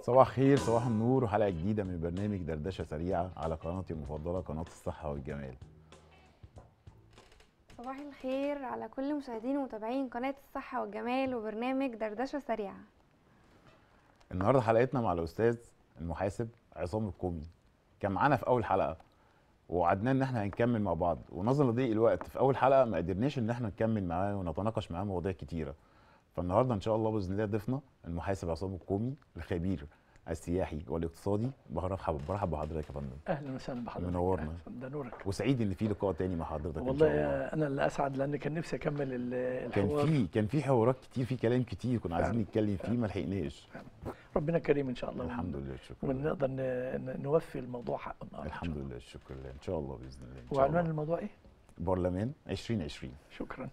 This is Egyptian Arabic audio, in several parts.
صباح خير صباح النور وحلقه جديده من برنامج دردشه سريعه على قناتي المفضله قناه الصحه والجمال صباح الخير على كل مشاهدين ومتابعين قناة الصحة والجمال وبرنامج دردشة سريعة النهارده حلقتنا مع الاستاذ المحاسب عصام الكومي كان معانا في اول حلقه ووعدناه ان احنا هنكمل مع بعض ونظرا لضيق الوقت في اول حلقه ما قدرناش ان احنا نكمل معاه ونتناقش معاه مواضيع كتيره فالنهارده ان شاء الله باذن الله ضيفنا المحاسب عصام الكومي الخبير السياحي والاقتصادي برحب برحب بحضرتك يا فندم اهلا وسهلا بحضرتك منورنا. ده نورك وسعيد ان في لقاء تاني مع حضرتك ان والله شاء الله انا اللي اسعد لان كان نفسي اكمل ال- كان الحوار في كان في حوارات كتير في كلام كتير كنا عايزين فعلا. نتكلم فيه ما لحقناش ربنا كريم ان شاء الله الحمد لله شكرا لله. ونقدر ن- ن- نوفي الموضوع حقه النهارده إن شاء الحمد الله. لله شكرا لله ان شاء الله باذن الله إن شاء وعنوان الله. الموضوع ايه؟ برلمان 2020 شكرا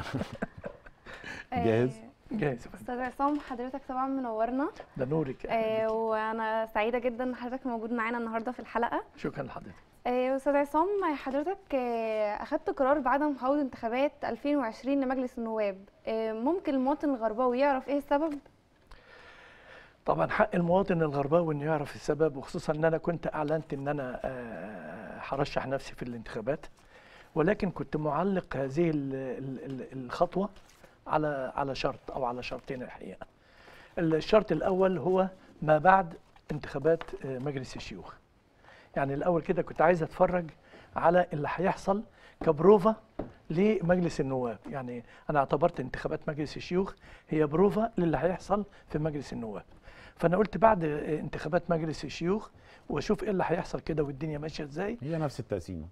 جاهز؟ آه، جاهز يا فندم. أستاذ عصام حضرتك طبعا منورنا ده نورك آه، وأنا سعيدة جدا إن حضرتك موجود معانا النهاردة في الحلقة شكرا لحضرتك آه، أستاذ عصام حضرتك آه، أخدت قرار بعدم خوض انتخابات 2020 لمجلس النواب آه، ممكن المواطن الغرباوي يعرف إيه السبب؟ طبعا حق المواطن الغرباوي انه يعرف السبب وخصوصا ان انا كنت اعلنت ان انا آه، هرشح نفسي في الانتخابات ولكن كنت معلق هذه ال- ال- ال- الخطوه على على شرط او على شرطين الحقيقه. الشرط الاول هو ما بعد انتخابات آه، مجلس الشيوخ. يعني الاول كده كنت عايز اتفرج على اللي هيحصل كبروفا لمجلس النواب، يعني انا اعتبرت انتخابات مجلس الشيوخ هي بروفا للي هيحصل في مجلس النواب. فانا قلت بعد آه، انتخابات مجلس الشيوخ واشوف ايه اللي هيحصل كده والدنيا ماشيه ازاي هي نفس التقسيمه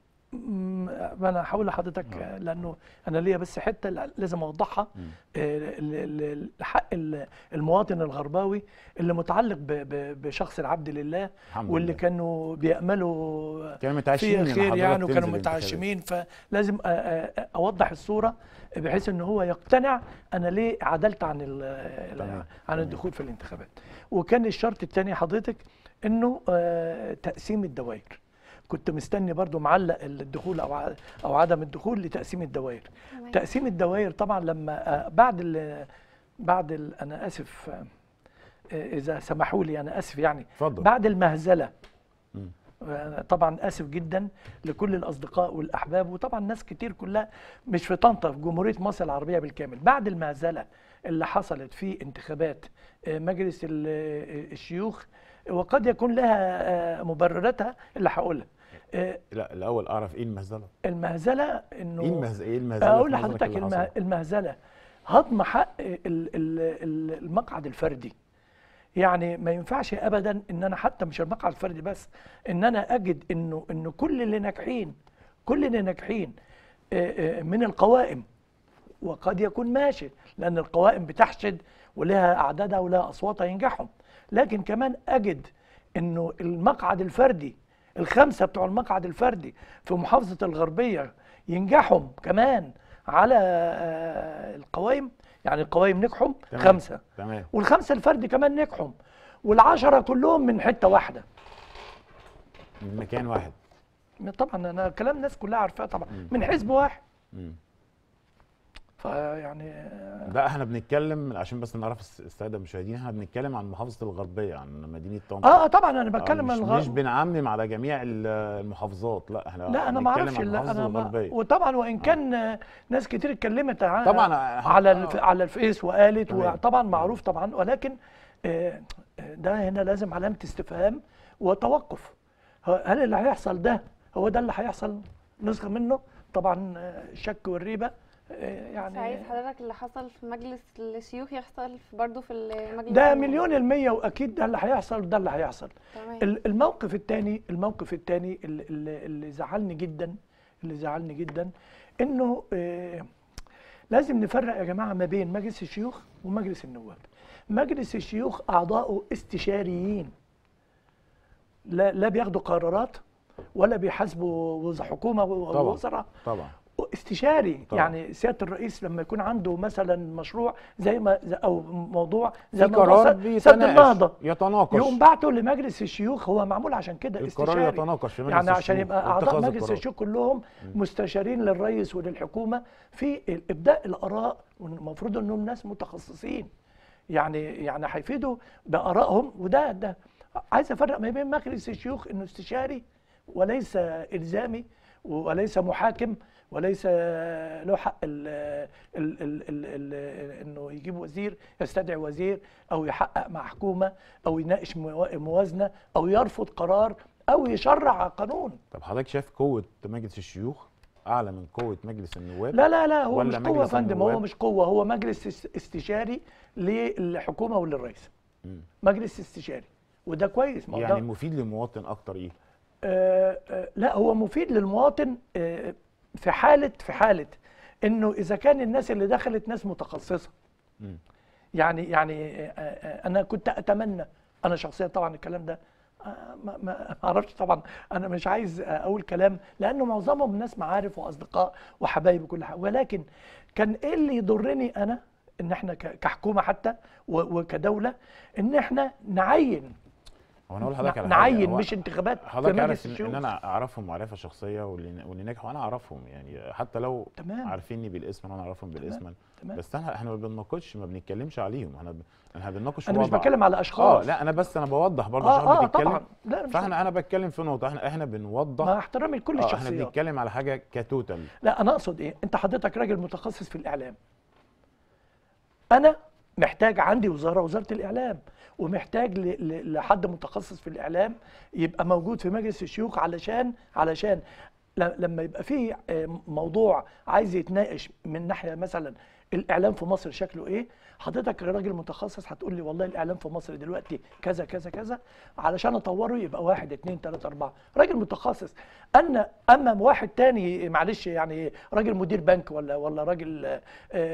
م- ما انا هقول لحضرتك آه. لانه انا ليا بس حته ل- لازم اوضحها مم. آه، ل- ل- لحق ال- المواطن الغرباوي اللي متعلق ب- ب- بشخص العبد لله الحمد واللي لله كانوا بياملوا كانوا متعشمين فيها إن خير حضرتك يعني تنزل وكانوا الانتخابات. متعشمين فلازم أ- أ- اوضح الصوره بحيث ان هو يقتنع انا ليه عدلت عن ال- تمام، عن تمام. الدخول في الانتخابات وكان الشرط الثاني حضرتك انه آه، تقسيم الدوائر كنت مستني برضو معلق الدخول او ع- او عدم الدخول لتقسيم الدوائر تمام. تقسيم الدوائر طبعا لما آه، بعد ال بعد ال انا اسف آه، آه، اذا سمحوا لي انا اسف يعني اتفضل بعد المهزله مم. أنا طبعا اسف جدا لكل الاصدقاء والاحباب وطبعا ناس كتير كلها مش في طنطا في جمهوريه مصر العربيه بالكامل بعد المهزله اللي حصلت في انتخابات آه، مجلس ال- آه، الشيوخ وقد يكون لها آه، مبرراتها اللي هقولها آه، لا الاول اعرف ايه المهزله المهزله انه ايه المهزله ايه المهزله اقول في نظرك لحضرتك اللي المه- حصل؟ المهزله هضم حق ال- ال- ال- المقعد الفردي يعني ما ينفعش ابدا ان انا حتى مش المقعد الفردي بس ان انا اجد انه انه كل اللي ناجحين كل اللي ناجحين آه، آه، من القوائم وقد يكون ماشي لان القوائم بتحشد ولها اعدادها ولها اصواتها ينجحهم لكن كمان اجد انه المقعد الفردي الخمسه بتوع المقعد الفردي في محافظه الغربيه ينجحهم كمان على آه، القوائم يعني القوائم نجحوا تمام. خمسه تمام والخمسه الفردي كمان نجحوا والعشره كلهم من حته واحده من مكان واحد طبعا انا كلام الناس كلها عارفاه طبعا مم. من حزب واحد مم. فيعني آه، لا احنا بنتكلم عشان بس نعرف الس- الساده المشاهدين احنا بنتكلم عن محافظه الغربيه عن مدينه طنطا اه طبعا انا آه، بتكلم مش, عن الغرب مش بنعمم على جميع ال- المحافظات لا احنا لا انا ما بنتكلم اعرفش عن لا محافظه انا ما الغربيه وطبعا وان كان آه، ناس كتير اتكلمت ع- طبعا على الف... على الفيس وقالت تمام. وطبعا معروف طبعا ولكن آه، آه، ده هنا لازم علامه استفهام وتوقف ه- هل اللي هيحصل ده هو ده اللي هيحصل نسخه منه طبعا آه، الشك والريبه آه، مش عايز يعني حضرتك اللي حصل في مجلس الشيوخ يحصل في- برضه في المجلس ده النواب. مليون المية وأكيد ده اللي هيحصل ده اللي هيحصل تمام ال- الموقف الثاني الموقف الثاني اللي, اللي اللي زعلني جدا اللي زعلني جدا انه آه لازم نفرق يا جماعه ما بين مجلس الشيوخ ومجلس النواب مجلس الشيوخ اعضاؤه استشاريين لا لا بياخدوا قرارات ولا بيحاسبوا وز- حكومه طبعا. ووزراء طبعا استشاري طبعا. يعني سياده الرئيس لما يكون عنده مثلا مشروع زي ما زي- او موضوع زي في موضوع قرار سد- سد بيتناقش النهضه يتناقش يقوم بعته لمجلس الشيوخ هو معمول عشان كده القرار استشاري يتناقش في مجلس يعني عشان الشيوخ يبقى اعضاء واتخاذ مجلس القرار. الشيوخ كلهم مستشارين للرئيس وللحكومه في ابداء الاراء والمفروض انهم ناس متخصصين يعني يعني هيفيدوا بارائهم وده ده عايز افرق ما بين مجلس الشيوخ انه استشاري وليس الزامي وليس محاكم وليس له حق ال ال ال ال ال انه يجيب وزير يستدعي وزير او يحقق مع حكومه او يناقش موا- موازنه او يرفض قرار او يشرع قانون طب حضرتك شايف قوه مجلس الشيوخ اعلى من قوه مجلس النواب لا لا لا هو ولا مش قوه يا مجلس فندم هو النواب؟ مش قوه هو مجلس اس- استشاري للحكومه وللرئيس مم. مجلس استشاري وده كويس ما هو يعني ده- مفيد للمواطن اكتر ايه آه، آه، لا هو مفيد للمواطن آه، في حالة في حالة انه اذا كان الناس اللي دخلت ناس متخصصة مم. يعني يعني آه، آه، انا كنت اتمنى انا شخصيا طبعا الكلام ده آه، ما ما ما اعرفش طبعا انا مش عايز آه، اقول كلام لانه معظمهم ناس معارف واصدقاء وحبايب وكل حاجه ولكن كان ايه اللي يضرني انا ان احنا ك- كحكومه حتى و- وكدوله ان احنا نعين هو انا اقول لحضرتك على حاجة. نعين هو مش انتخابات في حضرتك عارف مجلس إن, الشيوخ ان انا اعرفهم معرفه شخصيه واللي واللي نجحوا انا اعرفهم يعني حتى لو تمام. عارفيني بالاسم انا اعرفهم بالاسم تمام. بس احنا احنا ما بنناقش ما بنتكلمش عليهم احنا ب- احنا بنناقش انا مش وضع. بتكلم على اه اشخاص لا انا بس انا بوضح برضه اه عشان اه بتتكلم طبعا لا أنا مش فاحنا انا بتكلم في نقطه احنا احنا بنوضح مع احترامي لكل اه احنا الشخصيات بنتكلم على حاجه كتوتال لا انا اقصد ايه انت حضرتك راجل متخصص في الاعلام انا محتاج عندي وزاره وزاره الاعلام ومحتاج ل- ل- لحد متخصص في الاعلام يبقى موجود في مجلس الشيوخ علشان علشان ل- لما يبقى في آه، موضوع عايز يتناقش من ناحيه مثلا الاعلام في مصر شكله ايه حضرتك راجل متخصص هتقول لي والله الاعلام في مصر دلوقتي كذا كذا كذا علشان اطوره يبقى واحد اتنين تلاته اربعه راجل متخصص انا اما واحد تاني معلش يعني راجل مدير بنك ولا ولا راجل آه،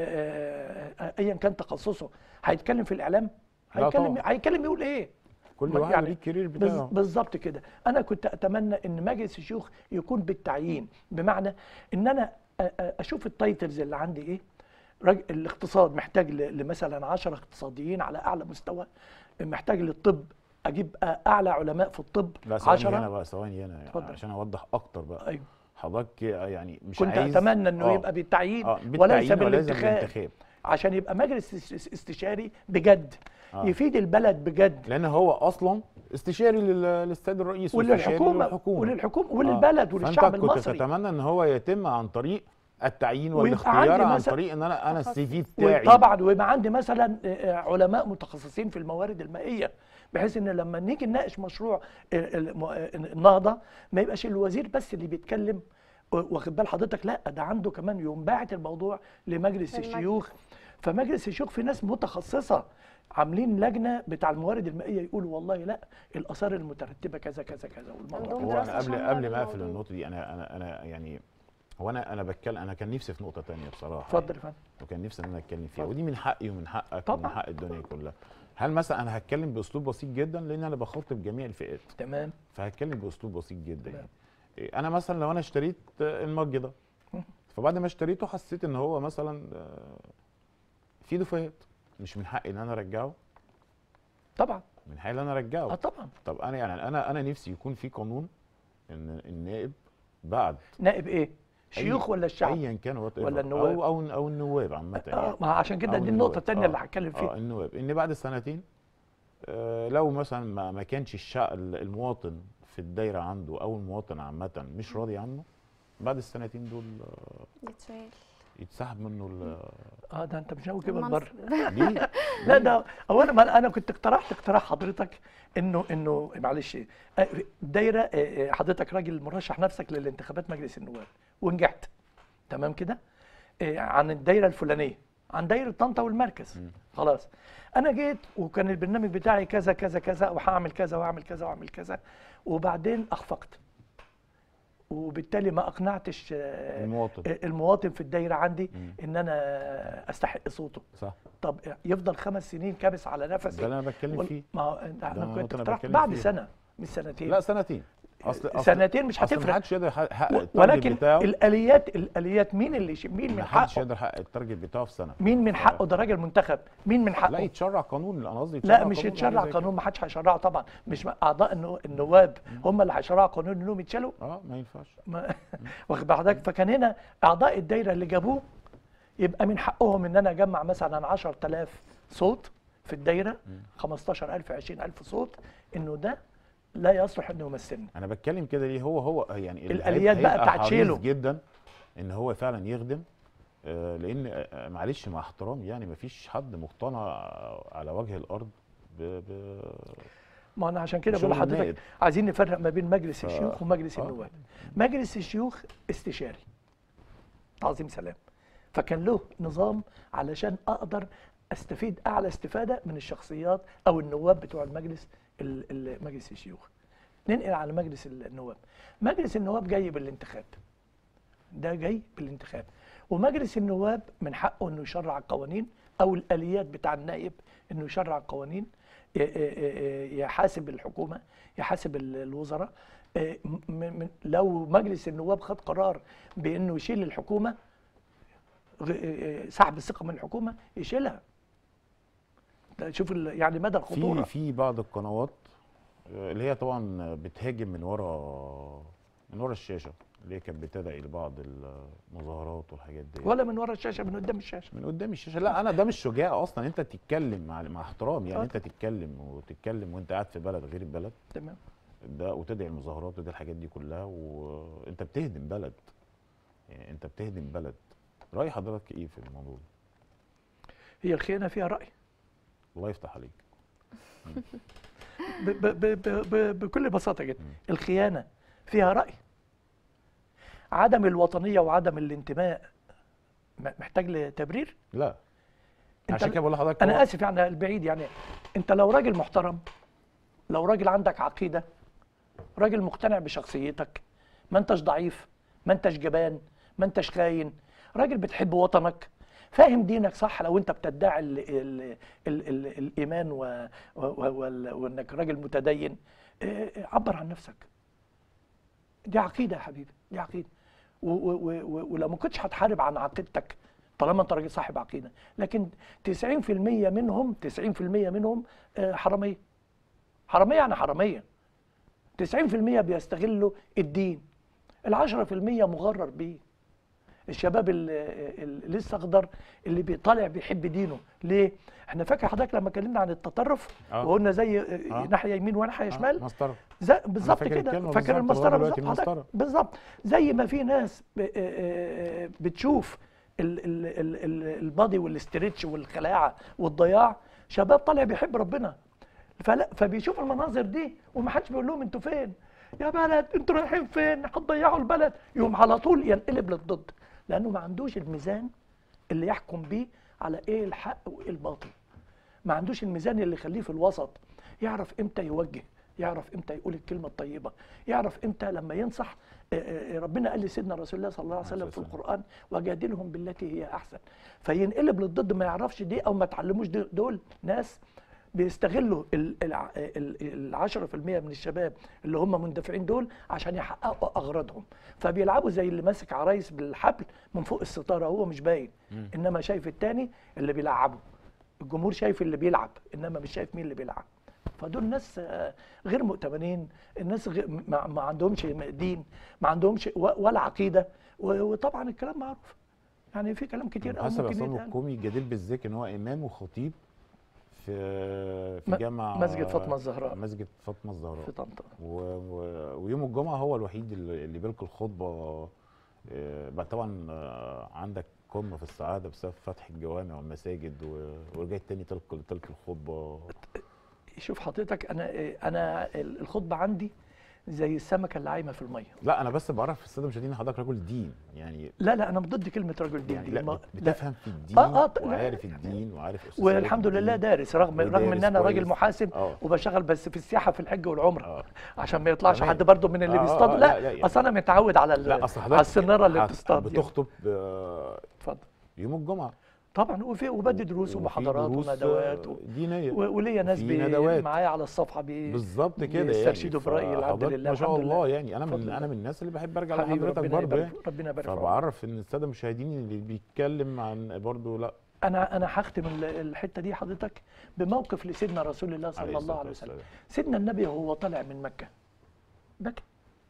آه، آه، ايا كان تخصصه هيتكلم في الاعلام لا هيتكلم طبعا. هيتكلم يقول ايه كل ما- واحد يعني ليه الكارير بز- بتاعه بالظبط كده انا كنت اتمنى ان مجلس الشيوخ يكون بالتعيين بمعنى ان انا أ- أ- اشوف التايتلز اللي عندي ايه راج- الاقتصاد محتاج ل- لمثلا 10 اقتصاديين على اعلى مستوى محتاج للطب اجيب أ- اعلى علماء في الطب لا ثواني هنا 10 بقى ثواني هنا يعني اتفضل. عشان اوضح اكتر بقى ايوه حضرتك يعني مش كنت عايز اتمنى انه آه. يبقى بالتعيين اه وليس بالتعيين وليس بالانتخاب بالانتخاب عشان يبقى مجلس اس- استشاري بجد آه. يفيد البلد بجد لان هو اصلا استشاري لل- للسيد الرئيس واستشاري وللحكومه للحكومه وللحكومه وللبلد آه. وللشعب فانت كنت المصري تتمنى ان هو يتم عن طريق التعيين ويبقى والاختيار عندي عن مثلا- طريق ان انا انا السي في و- بتاعي طبعا ويبقى عندي مثلا آه، علماء متخصصين في الموارد المائيه بحيث ان لما نيجي نناقش مشروع ال- الم- آه، النهضه ما يبقاش الوزير بس اللي بيتكلم و- واخد بال حضرتك لا ده عنده كمان ينبعت الموضوع لمجلس للمجلس. الشيوخ فمجلس الشيوخ في ناس متخصصه عاملين لجنه بتاع الموارد المائيه يقولوا والله لا الاثار المترتبه كذا كذا كذا والموضوع عندهم هو دراسة انا قبل شاملة قبل ما اقفل للموضوع. النقطه دي انا انا انا يعني هو انا انا بتكلم انا كان نفسي في نقطه تانية بصراحه اتفضل يا يعني. فندم وكان نفسي ان انا اتكلم فيها اتفضل. ودي من حقي ومن حقك طبعا. ومن حق الدنيا كلها هل مثلا انا هتكلم باسلوب بسيط جدا لان انا بخاطب جميع الفئات تمام فهتكلم باسلوب بسيط جدا تمام. يعني إيه، انا مثلا لو انا اشتريت آه، المج ده فبعد ما اشتريته حسيت ان هو مثلا آه، في دفايات مش من حقي ان انا ارجعه طبعا من حقي ان انا اه ارجعه طبعا طب انا يعني انا انا نفسي يكون في قانون ان النائب بعد نائب ايه شيوخ ولا الشعب ايا كان وات ولا ever، النواب؟ او او او النواب عامه اه يعني ما عشان كده أو دي النواب. النقطه الثانيه آه، اللي هتكلم فيها اه النواب ان بعد سنتين آه لو مثلا ما, ما كانش الشع... المواطن في الدايره عنده او المواطن عامه مش راضي عنه بعد السنتين دول آه، يتشال يتسحب منه ال- اه ده انت مش ناوي كده المنصب. بره ليه؟ لا ده هو انا ما انا كنت اقترحت اقتراح حضرتك انه انه معلش آه، دايره آه، آه، حضرتك راجل مرشح نفسك للانتخابات مجلس النواب ونجحت تمام كده آه، عن الدايره الفلانيه عن دايره طنطا والمركز مم. خلاص انا جيت وكان البرنامج بتاعي كذا كذا كذا وهعمل كذا واعمل كذا واعمل كذا وبعدين اخفقت وبالتالي ما اقنعتش آه، المواطن المواطن في الدايره عندي مم. ان انا استحق صوته صح طب يفضل خمس سنين كابس على نفسي ده اللي انا بتكلم وال- فيه ما هو أنت- ده انا النقطة كنت اللي اقترحت بتكلم بعد فيها. سنه مش سنتين لا سنتين اصل أصل سنتين مش أصل هتفرق محدش يقدر يحقق و- التارجت ولكن بتاعه الاليات الاليات مين اللي يش- مين من محدش حقه يقدر يحقق التارجت بتاعه في سنه مين من حقه ده راجل منتخب مين من لا حقه يتشرع قانون انا قصدي لا يتشرع مش قانون يتشرع حاجة زي كده. قانون ما حدش هيشرعه طبعا مش م- اعضاء النو- النواب هم اللي هيشرعوا قانون انهم يتشالوا اه ما ينفعش ما- واخد بال حضرتك فكان هنا اعضاء الدايره اللي جابوه يبقى من حقهم ان انا اجمع مثلا 10000 صوت في الدايره مم. 15000 20000 صوت انه ده لا يصلح انه يمثلنا انا بتكلم كده ليه هو هو يعني اللي الآليات هيبقى- بقى هيبقى بتاعت حريص شيله. جدا ان هو فعلا يخدم آه، لان آه، معلش مع احترامي يعني مفيش حد مقتنع على وجه الارض ب... ب... ما انا عشان كده بشغل بقول لحضرتك النائب. عايزين نفرق ما بين مجلس ف- الشيوخ ومجلس آه. النواب مجلس الشيوخ استشاري تعظيم سلام فكان له نظام علشان اقدر استفيد اعلى استفاده من الشخصيات او النواب بتوع المجلس ال- ال- مجلس الشيوخ ننقل على مجلس النواب مجلس النواب جاي بالانتخاب ده جاي بالانتخاب ومجلس النواب من حقه انه يشرع القوانين او الاليات بتاع النائب انه يشرع القوانين ي- ي- يحاسب الحكومه يحاسب ال- الوزراء م- من- لو مجلس النواب خد قرار بانه يشيل الحكومه غ- سحب الثقه من الحكومه يشيلها ده شوف ال- يعني مدى الخطوره في في بعض القنوات آه، اللي هي طبعا بتهاجم من ورا من ورا الشاشه اللي هي كانت بتدعي لبعض المظاهرات والحاجات دي ولا من ورا الشاشه من قدام الشاشه من قدام الشاشه لا انا ده مش شجاع اصلا انت تتكلم مع مع احترامي يعني آه. انت تتكلم وتتكلم وانت قاعد في بلد غير البلد تمام ده وتدعي المظاهرات وتدعي الحاجات دي كلها وانت بتهدم بلد يعني انت بتهدم بلد راي حضرتك ايه في الموضوع ده؟ هي الخيانه فيها راي الله يفتح عليك ب ب ب ب ب بكل بساطه جدا مم. الخيانه فيها راي عدم الوطنيه وعدم الانتماء م- محتاج لتبرير لا أنت عشان ل- كده بقول لحضرتك انا هو- اسف يعني البعيد يعني انت لو راجل محترم لو راجل عندك عقيده راجل مقتنع بشخصيتك ما انتش ضعيف ما انتش جبان ما انتش خاين راجل بتحب وطنك فاهم دينك صح لو انت بتدعي ال ال ال ال الايمان و و وال- وانك راجل متدين اه، عبر عن نفسك دي عقيده يا حبيبي دي عقيده و- و- و- و- ولو ما كنتش هتحارب عن عقيدتك طالما انت راجل صاحب عقيده لكن 90% منهم 90% منهم آه، حراميه حراميه يعني حراميه 90% بيستغلوا الدين ال 10% مغرر بيه الشباب ال- ال- لسه اخضر اللي بيطالع بيحب دينه ليه احنا فاكر حضرتك لما اتكلمنا عن التطرف آه. وقلنا زي آه. ناحيه يمين وناحيه آه، شمال مسطره زي بالظبط فاكر كده الكلمة فاكر بالظبط لغاية المسطره دلوقتي بالظبط حضرتك المسطرة. بالظبط زي ما في ناس ب- آه، آه، بتشوف ال- ال- ال- ال- البادي والاسترتش والخلاعه والضياع شباب طالع بيحب ربنا فلا فبيشوف المناظر دي ومحدش بيقول لهم انتوا فين يا بلد انتوا رايحين فين هتضيعوا البلد يقوم على طول ينقلب للضد لانه ما عندوش الميزان اللي يحكم بيه على ايه الحق وايه الباطل ما عندوش الميزان اللي يخليه في الوسط يعرف امتى يوجه يعرف امتى يقول الكلمه الطيبه يعرف امتى لما ينصح آه، آه، ربنا قال لسيدنا رسول الله صلى الله عليه وسلم في عليه الصلاة القران وجادلهم بالتي هي احسن فينقلب للضد ما يعرفش دي او ما تعلموش دي- دول ناس بيستغلوا ال الع- ال- ال 10% من الشباب اللي هم مندفعين دول عشان يحققوا اغراضهم فبيلعبوا زي اللي ماسك عرايس بالحبل من فوق الستاره هو مش باين انما شايف التاني اللي بيلعبه الجمهور شايف اللي بيلعب انما مش شايف مين اللي بيلعب فدول ناس آه، غير مؤتمنين الناس غير ما, ما عندهمش دين ما عندهمش و- ولا عقيده و- وطبعا الكلام معروف يعني في كلام كتير قوي حسب ممكن عصام يتقال الكومي الجدير بالذكر ان هو امام وخطيب في في م- جامع مسجد فاطمة الزهراء. مسجد فاطمه الزهراء في طنطا و... و... ويوم الجمعه هو الوحيد اللي, اللي بيلقي الخطبه آه، بقى طبعا آه، عندك قمه في السعاده بسبب فتح الجوامع والمساجد و... ورجعت تاني تلقي تلقي الخطبه شوف حضرتك انا انا الخطبه عندي زي السمكه اللي عايمه في الميه لا انا بس بعرف الساده المشاهدين إن حضرتك رجل دين يعني لا لا انا ضد كلمه رجل دين يعني دي لا ما- بت- بتفهم في الدين آه، آه، لا. وعارف الدين وعارف أساسيات والحمد لله الدين. دارس رغم رغم ان ودارس انا راجل كويس. محاسب اه وبشتغل بس في السياحه في الحج والعمره اه عشان ما يطلعش تمام. حد برضه من اللي آه، آه، بيصطاد آه، لا, لا، لا، يعني- اصل انا متعود على ال- لا اصل على حضرتك السناره اللي هت- بتصطاد دي. بتخطب آه، اتفضل يوم الجمعه طبعا وفي وبدي دروس وفي ومحاضرات دروس، وندوات آه، و... دينيه و- وليا ناس في بي ندوات. معايا على الصفحه بي بالظبط كده يعني بيسترشدوا في رأيي الحمد فحضرتك لله ما شاء الحمد لله. الله يعني انا من بفضل انا الله. من الناس اللي بحب ارجع حبيبي لحضرتك ربنا برضه يبارك يعني ربنا يبارك في عمرك. فبعرف ان الساده المشاهدين اللي بيتكلم عن برضه لا انا انا هختم ال- الحته دي حضرتك بموقف لسيدنا رسول الله صلى الله الصلاة عليه وسلم والسلام. سيدنا النبي وهو طالع من مكه بكى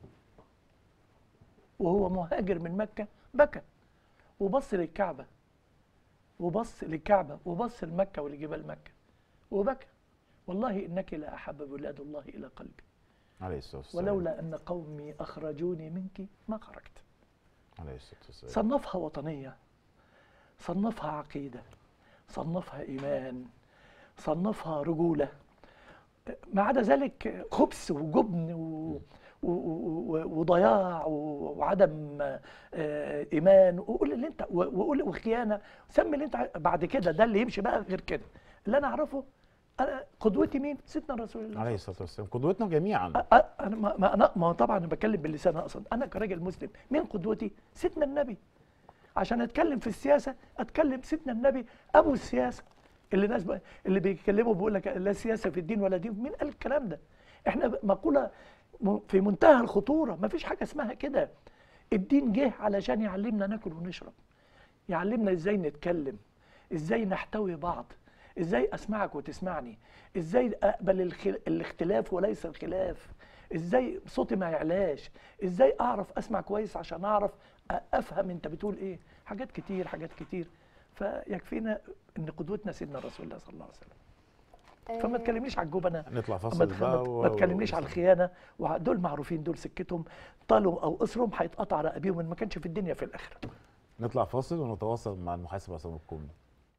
وهو مهاجر من مكه بكى وبص للكعبه وبص للكعبه وبص لمكه ولجبال مكه وبكى والله انك لا احب بلاد الله الى قلبي عليه الصلاه والسلام ولولا ان قومي اخرجوني منك ما خرجت عليه الصلاه والسلام صنفها وطنيه صنفها عقيده صنفها ايمان صنفها رجوله ما عدا ذلك خبث وجبن و و- و- وضياع و- وعدم آه، ايمان وقول اللي انت و- وقول وخيانه سمي اللي انت عاي- بعد كده ده اللي يمشي بقى غير كده اللي انا اعرفه انا قدوتي مين؟ سيدنا رسول الله عليه الصلاه والسلام قدوتنا جميعا أ- أ- انا ما ما انا ما هو طبعا انا بتكلم باللسان اقصد انا كراجل مسلم مين قدوتي؟ سيدنا النبي عشان اتكلم في السياسه اتكلم سيدنا النبي ابو السياسه اللي الناس ب... اللي بيتكلموا بيقول لك لا سياسه في الدين ولا دين مين قال الكلام ده؟ احنا ب- مقوله م- في منتهى الخطوره ما فيش حاجه اسمها كده الدين جه علشان يعلمنا ناكل ونشرب يعلمنا ازاي نتكلم ازاي نحتوي بعض ازاي اسمعك وتسمعني ازاي اقبل الخل... الاختلاف وليس الخلاف ازاي صوتي ما يعلاش ازاي اعرف اسمع كويس عشان اعرف أ- افهم انت بتقول ايه حاجات كتير حاجات كتير فيكفينا ان قدوتنا سيدنا رسول الله صلى الله عليه وسلم فما آه، تكلمنيش على الجبنه نطلع ما فاصل تخ- بقى ما- و- ما تكلمنيش و- على الخيانه ودول معروفين دول سكتهم طالوا او اسرهم هيتقطع رقابيهم إن ما كانش في الدنيا في الاخره نطلع فاصل ونتواصل مع المحاسب عصام الكومي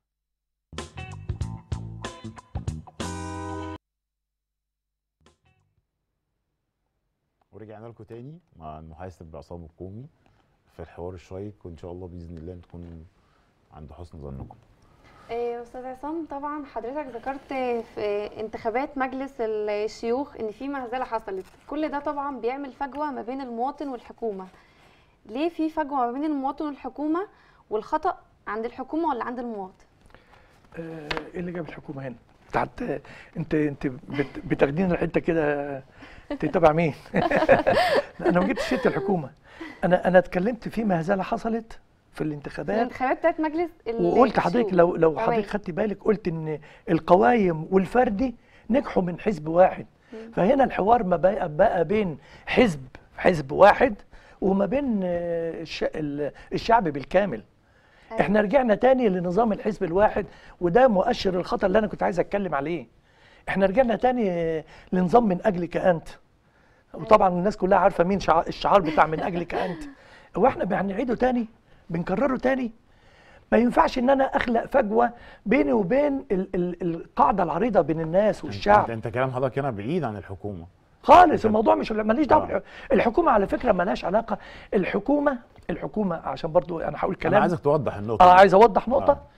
ورجعنا لكم تاني مع المحاسب عصام الكومي في الحوار الشيق وان شاء الله باذن الله تكونوا عند حسن ظنكم آه، استاذ عصام طبعا حضرتك ذكرت في انتخابات مجلس الشيوخ ان في مهزله حصلت كل ده طبعا بيعمل فجوه ما بين المواطن والحكومه ليه في فجوه ما بين المواطن والحكومه والخطا عند الحكومه ولا عند المواطن آه، ايه اللي جاب الحكومه هنا؟ بتاعت انت انت بت- بتاخدين الحته كده انت تبع مين؟ لا انا ما جبتش سيره الحكومه انا انا اتكلمت في مهزله حصلت في الانتخابات الانتخابات بتاعت مجلس ال- وقلت لحضرتك الشيوخ. لو لو تمام. حضرتك خدتي بالك قلت ان القوايم والفردي نجحوا من حزب واحد فهنا الحوار ما بقى, بقى بين حزب حزب واحد وما بين آه، الش- ال- الشعب بالكامل أيوة. احنا رجعنا تاني لنظام الحزب الواحد وده مؤشر الخطر اللي انا كنت عايز اتكلم عليه احنا رجعنا تاني آه، لنظام من اجلك انت وطبعا الناس كلها عارفه مين شع- الشعار بتاع من اجلك انت واحنا هنعيده تاني بنكرره تاني ما ينفعش ان انا اخلق فجوه بيني وبين ال ال القاعده العريضه بين الناس انت, والشعب انت كلام حضرتك هنا بعيد عن الحكومه خالص الموضوع مش ماليش دعوه آه. بالح- الحكومه على فكره مالهاش علاقه الحكومه الحكومه عشان برضو انا هقول انا كلام عايزك توضح النقطه اه دي. عايز اوضح نقطه آه.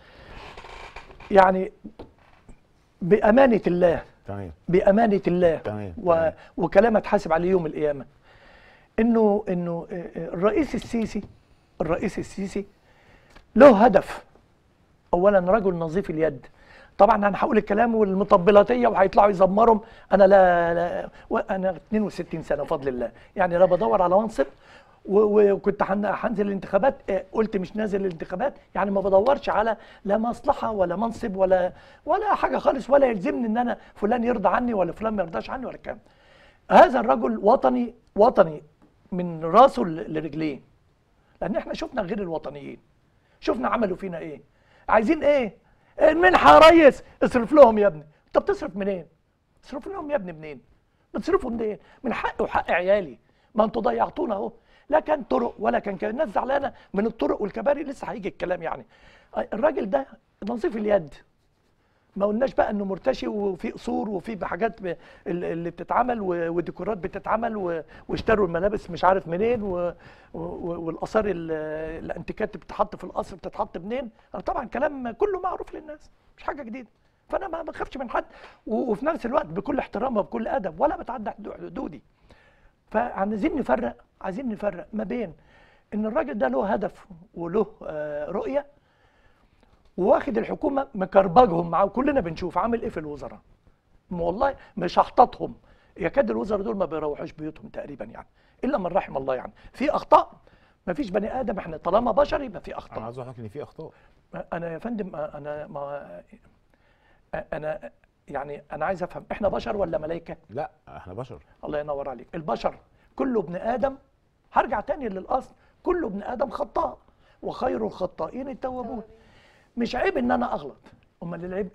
يعني بامانه الله تمام بامانه الله تمام، و... تمام. وكلام اتحاسب عليه يوم القيامه انه انه آه، آه، الرئيس السيسي الرئيس السيسي له هدف اولا رجل نظيف اليد طبعا انا هقول الكلام والمطبلاتيه وهيطلعوا يزمرهم انا لا, لا انا 62 سنه بفضل الله يعني لا بدور على منصب و- وكنت هن- هنزل الانتخابات آه، قلت مش نازل الانتخابات يعني ما بدورش على لا مصلحه ولا منصب ولا ولا حاجه خالص ولا يلزمني ان انا فلان يرضى عني ولا فلان ما يرضاش عني ولا الكلام هذا الرجل وطني وطني من راسه ل- لرجليه لان احنا شفنا غير الوطنيين شفنا عملوا فينا ايه عايزين ايه المنحه يا ريس اصرف لهم يا ابني انت بتصرف منين تصرف لهم يا ابني منين بتصرفوا منين من حقي وحق عيالي ما انتوا ضيعتونا اهو لا كان طرق ولا كان كان الناس زعلانه من الطرق والكباري لسه هيجي الكلام يعني الراجل ده نظيف اليد ما قلناش بقى انه مرتشي وفي قصور وفي حاجات ب- ال- اللي بتتعمل و- وديكورات بتتعمل و- واشتروا الملابس مش عارف منين و- و- والاثار ال- الانتيكات بتتحط في القصر بتتحط منين طبعا كلام كله معروف للناس مش حاجه جديده فانا ما بخافش من حد و- وفي نفس الوقت بكل احترام وبكل ادب ولا بتعدى حدو- حدودي فعايزين نفرق عايزين نفرق ما بين ان الراجل ده له هدف وله آه، رؤيه واخد الحكومه مكربجهم معاه وكلنا بنشوف عامل ايه في الوزراء والله مش هحتطهم يكاد الوزراء دول ما بيروحوش بيوتهم تقريبا يعني الا من رحم الله يعني في اخطاء ما فيش بني ادم احنا طالما بشر يبقى في انا اخطاء عايز اقول لك ان في اخطاء انا يا فندم انا ما انا يعني انا عايز افهم احنا بشر ولا ملائكه لا احنا بشر الله ينور عليك البشر كله ابن ادم هرجع تاني للاصل كله ابن ادم خطاء وخير الخطائين التوابون مش عيب ان انا اغلط امال العيب ايه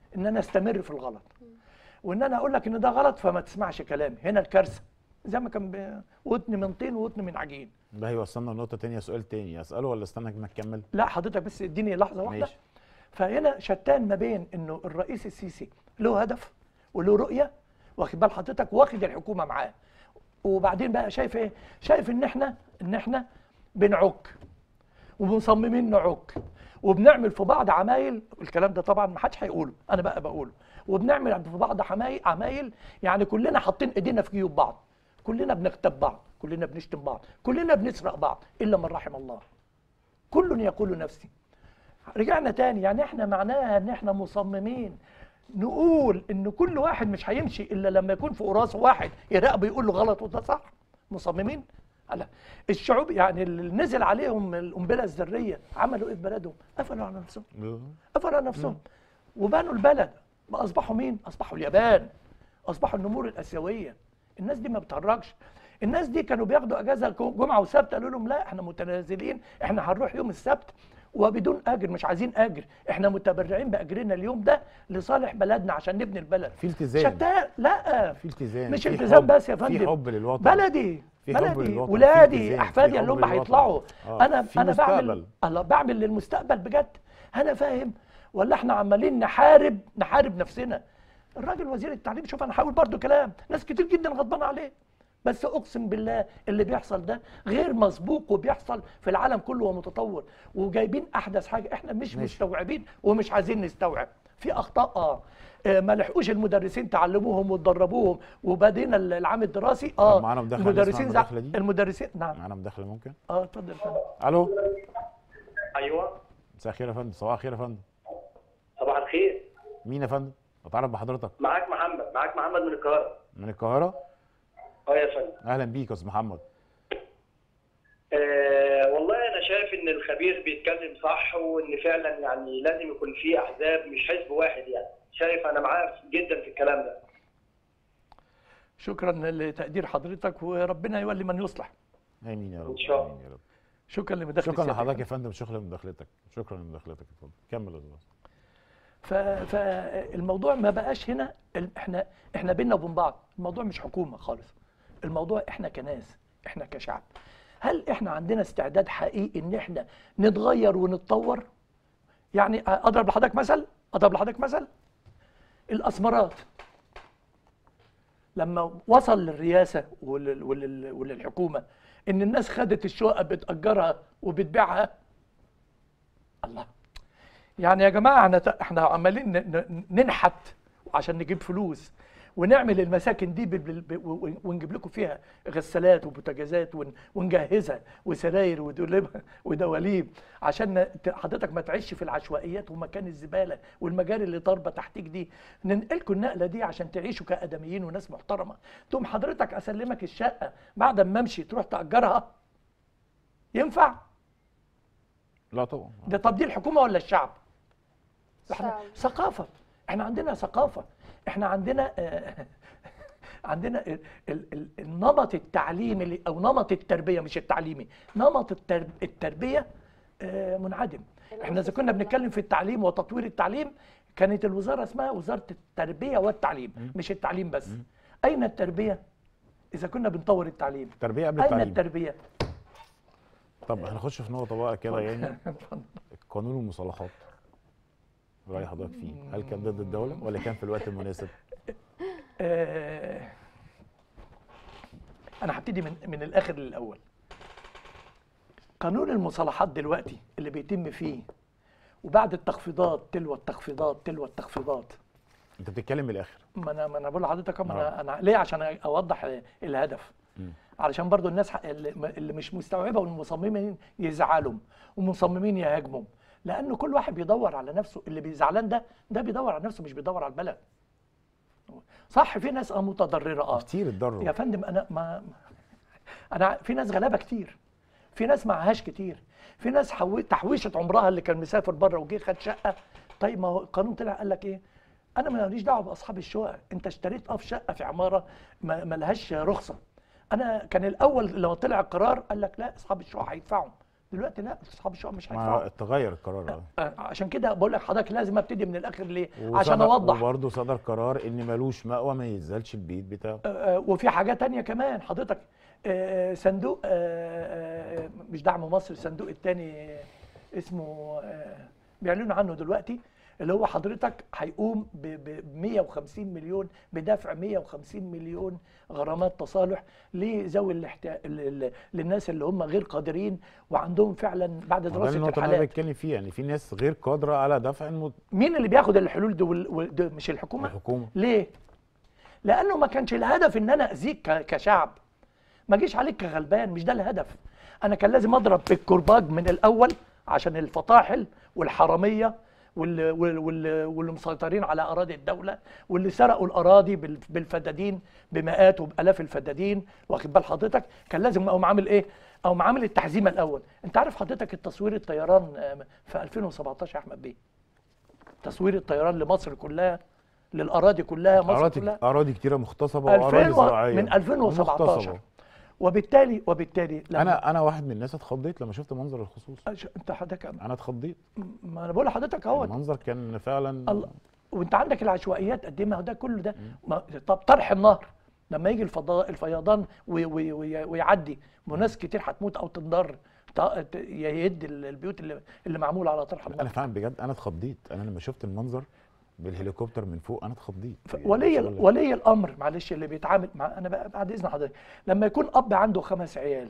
ان انا استمر في الغلط وان انا اقول لك ان ده غلط فما تسمعش كلامي هنا الكارثه زي ما كان ب- ودن من طين ودن من عجين ده هيوصلنا لنقطه تانية سؤال تاني اساله ولا استنى انك تكمل لا حضرتك بس اديني لحظه واحده ماشي فهنا شتان ما بين انه الرئيس السيسي له هدف وله رؤيه واخد بال حضرتك واخد الحكومه معاه وبعدين بقى شايف ايه شايف ان احنا ان احنا بنعك ومصممين نعك وبنعمل في بعض عمايل الكلام ده طبعا ما حدش هيقوله انا بقى بقوله وبنعمل في بعض عمايل عمايل يعني كلنا حاطين ايدينا في جيوب بعض كلنا بنغتاب بعض كلنا بنشتم بعض كلنا بنسرق بعض الا من رحم الله كل يقول نفسي رجعنا تاني يعني احنا معناها ان احنا مصممين نقول ان كل واحد مش هيمشي الا لما يكون في راسه واحد يراقبه يقول له غلط وده صح مصممين لا الشعوب يعني اللي نزل عليهم القنبله الذريه عملوا ايه في بلدهم قفلوا على نفسهم قفلوا على نفسهم وبنوا البلد ما اصبحوا مين اصبحوا اليابان اصبحوا النمور الاسيويه الناس دي ما بتهرجش الناس دي كانوا بياخدوا اجازه جمعه وسبت قالوا لهم لا احنا متنازلين احنا هنروح يوم السبت وبدون اجر مش عايزين اجر احنا متبرعين باجرنا اليوم ده لصالح بلدنا عشان نبني البلد في التزام شتان لا في التزام مش في التزام حب- بس يا في فندم حب للوطن بلدي في حب بلدي للوطن، في ولادي التزام، احفادي في اللي حب هم للوطن. هيطلعوا آه، انا في انا بعمل مستقبل. الله بعمل للمستقبل بجد انا فاهم ولا احنا عمالين نحارب نحارب نفسنا الراجل وزير التعليم شوف انا هقول برضو كلام ناس كتير جدا غضبانه عليه بس اقسم بالله اللي بيحصل ده غير مسبوق وبيحصل في العالم كله ومتطور وجايبين احدث حاجه احنا مش ماشي. مستوعبين ومش عايزين نستوعب في اخطاء اه آه، ما لحقوش المدرسين تعلموهم وتدربوهم وبدينا العام الدراسي اه طب معانا مداخلة، نسمع المدرسين زع... المداخلة دي؟ المدرسين نعم معانا مداخله ممكن اه اتفضل يا فندم. الو ايوه مساء الخير يا فندم صباح الخير يا فندم صباح الخير مين يا فندم اتعرف بحضرتك معاك محمد معاك محمد من القاهره من القاهره اه يا فندم اهلا بيك يا استاذ محمد آه والله انا شايف ان الخبير بيتكلم صح وان فعلا يعني لازم يكون في احزاب مش حزب واحد يعني شايف انا معاه جدا في الكلام ده شكرا لتقدير حضرتك وربنا يولي من يصلح امين يا رب إن شاء آمين يا رب شكرا لمداخلة شكرا سيادتك. لحضرتك يا فندم شكرا لمداخلتك شكرا لمداخلتك اتفضل كمل يا استاذ ف... فالموضوع ما بقاش هنا ال- احنا احنا بينا وبين بعض الموضوع مش حكومه خالص الموضوع احنا كناس احنا كشعب هل احنا عندنا استعداد حقيقي ان احنا نتغير ونتطور يعني اضرب لحضرتك مثل اضرب لحضرتك مثل الاسمرات لما وصل للرئاسه ولل... ولل... وللحكومه ان الناس خدت الشقق بتاجرها وبتبيعها الله يعني يا جماعه احنا احنا عمالين ن- ن- ننحت عشان نجيب فلوس ونعمل المساكن دي بال- بال- و- ونجيب لكم فيها غسالات وبوتاجازات ون- ونجهزها وسراير ودولاب ودواليب عشان ن- ت- حضرتك ما تعيش في العشوائيات ومكان الزباله والمجاري اللي ضاربه تحتيك دي ننقلكم النقله دي عشان تعيشوا كادميين وناس محترمه تقوم حضرتك اسلمك الشقه بعد ما امشي تروح تاجرها ينفع لا طبعا ده طب دي الحكومه ولا الشعب؟ احنا الشعب. ثقافه احنا عندنا ثقافه احنا عندنا آه، عندنا ال- ال- ال- النمط التعليمي اللي- او نمط التربيه مش التعليمي نمط التر- التربيه آه، منعدم احنا اذا كنا بنتكلم في التعليم وتطوير التعليم كانت الوزاره اسمها وزاره التربيه والتعليم مش التعليم بس اين التربيه اذا كنا بنطور التعليم التربيه قبل اين التعليم التربيه طب هنخش في نقطه بقى كده يعني قانون المصالحات راي حضرتك فيه هل كان ضد الدوله ولا كان في الوقت المناسب آه، انا هبتدي من من الاخر للاول قانون المصالحات دلوقتي اللي بيتم فيه وبعد التخفيضات تلو التخفيضات تلو التخفيضات انت بتتكلم من الاخر ما انا ما انا بقول لحضرتك أهو، ما آه. انا انا ليه عشان اوضح الهدف مم. علشان برضو الناس ح- اللي اللي مش مستوعبه والمصممين يزعلوا ومصممين يهاجموا لانه كل واحد بيدور على نفسه اللي بيزعلان ده ده بيدور على نفسه مش بيدور على البلد صح في ناس اه متضرره اه كتير اتضروا يا فندم انا ما انا في ناس غلابه كتير في ناس معهاش كتير في ناس حو... تحويشه عمرها اللي كان مسافر بره وجه خد شقه طيب ما هو القانون طلع قال لك ايه انا ماليش دعوه باصحاب الشقق انت اشتريت اه في شقه في عماره ما ما لهاش رخصه انا كان الاول لما طلع القرار قال لك لا اصحاب الشقق هيدفعوا دلوقتي لا اصحاب الشقق مش ما هيدفعوا تغير القرار اه آه، عشان كده بقول لك حضرتك لازم ابتدي من الاخر ليه وصدر- عشان اوضح وبرضه صدر قرار ان ملوش مأوى ما ينزلش البيت بتاعه آه، وفي حاجة تانية كمان حضرتك آه، صندوق آه، آه، مش دعم مصر الصندوق التاني اسمه آه، بيعلنوا عنه دلوقتي اللي هو حضرتك هيقوم ب 150 مليون بدفع 150 مليون غرامات تصالح لذوي الاحتياج للناس اللي هم غير قادرين وعندهم فعلا بعد ما ده دراسه النقطة اللي انا الحالات بتكلم فيها يعني في ناس غير قادرة على دفع المد... مين اللي بياخد الحلول دي وال- وال- ده مش الحكومه الحكومة ليه؟ لأنه ما كانش الهدف إن أنا أذيك ك- كشعب ما جيش عليك كغلبان مش ده الهدف أنا كان لازم أضرب بالكرباج من الأول عشان الفطاحل والحرامية واللي, واللي, واللي مسيطرين على أراضي الدولة واللي سرقوا الأراضي بال- بالفدادين بمئات وبآلاف الفدادين واخد بال حضرتك كان لازم أقوم عامل إيه؟ أقوم عامل التحزيمة الأول أنت عارف حضرتك التصوير الطيران آه، في 2017 يا أحمد بيه تصوير الطيران لمصر كلها للأراضي كلها مصر أراضي كلها أراضي كتيرة مختصبة وأراضي 2000 و- زراعية من 2017 ومختصبة. وبالتالي وبالتالي لما أنا أنا واحد من الناس اتخضيت لما شفت منظر الخصوص أش- انت حضرتك أنا اتخضيت ما انا بقول لحضرتك اهو المنظر كان فعلا الله وانت عندك العشوائيات قد ايه ما هو ده كله ده ما طب طرح النهر لما يجي الفضاء الفيضان وي وي وي ويعدي وناس كتير هتموت او تنضر ت- ت- يهد ال- البيوت اللي اللي معموله على طرح انا النهر فعلا بجد انا اتخضيت انا لما شفت المنظر بالهليكوبتر من فوق انا اتخضيت ف- يعني ولي مش ال- هقول لك. ولي الامر معلش اللي بيتعامل مع انا بقى بعد اذن حضرتك لما يكون اب عنده خمس عيال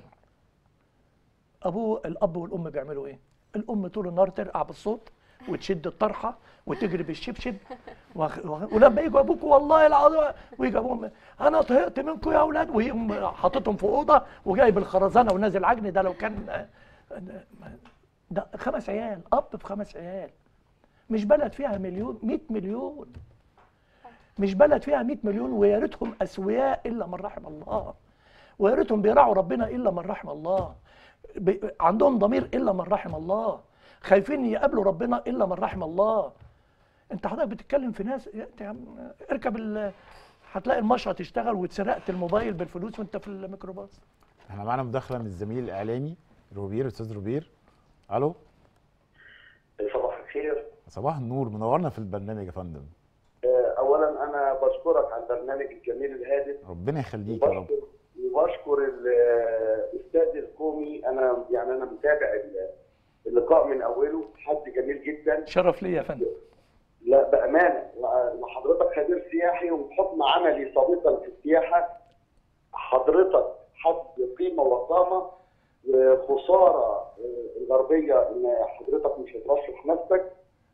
ابوه الاب والام بيعملوا ايه؟ الام طول النهار ترقع بالصوت وتشد الطرحه وتجري بالشبشب واخ- واخ- ولما يجوا ابوك والله العظيم ويجي ابوهم انا طهقت منكم يا اولاد ويقوم حاططهم في اوضه وجايب الخرزانه ونازل عجن ده لو كان ده خمس عيال اب بخمس عيال مش بلد فيها مليون 100 مليون مش بلد فيها 100 مليون ويا ريتهم اسوياء الا من رحم الله ويا ريتهم بيراعوا ربنا الا من رحم الله ب... عندهم ضمير الا من رحم الله خايفين يقابلوا ربنا الا من رحم الله انت حضرتك بتتكلم في ناس يا انت يا عم اركب ال... هتلاقي المشرط تشتغل واتسرقت الموبايل بالفلوس وانت في الميكروباص احنا معانا مداخله من الزميل الاعلامي روبير استاذ روبير الو صباح الخير صباح النور منورنا في البرنامج يا فندم آه، اولا انا بشكرك على البرنامج الجميل الهادف ربنا يخليك يا رب وبشكر وبشكر الاستاذ الكومي انا يعني انا متابع ال- اللقاء من اوله حد جميل جدا شرف ليا يا فندم لا بامانه وحضرتك خبير سياحي وبحكم عملي سابقا في السياحه حضرتك حد قيمه وقامه وخساره آه، الغربيه ان حضرتك مش هترشح نفسك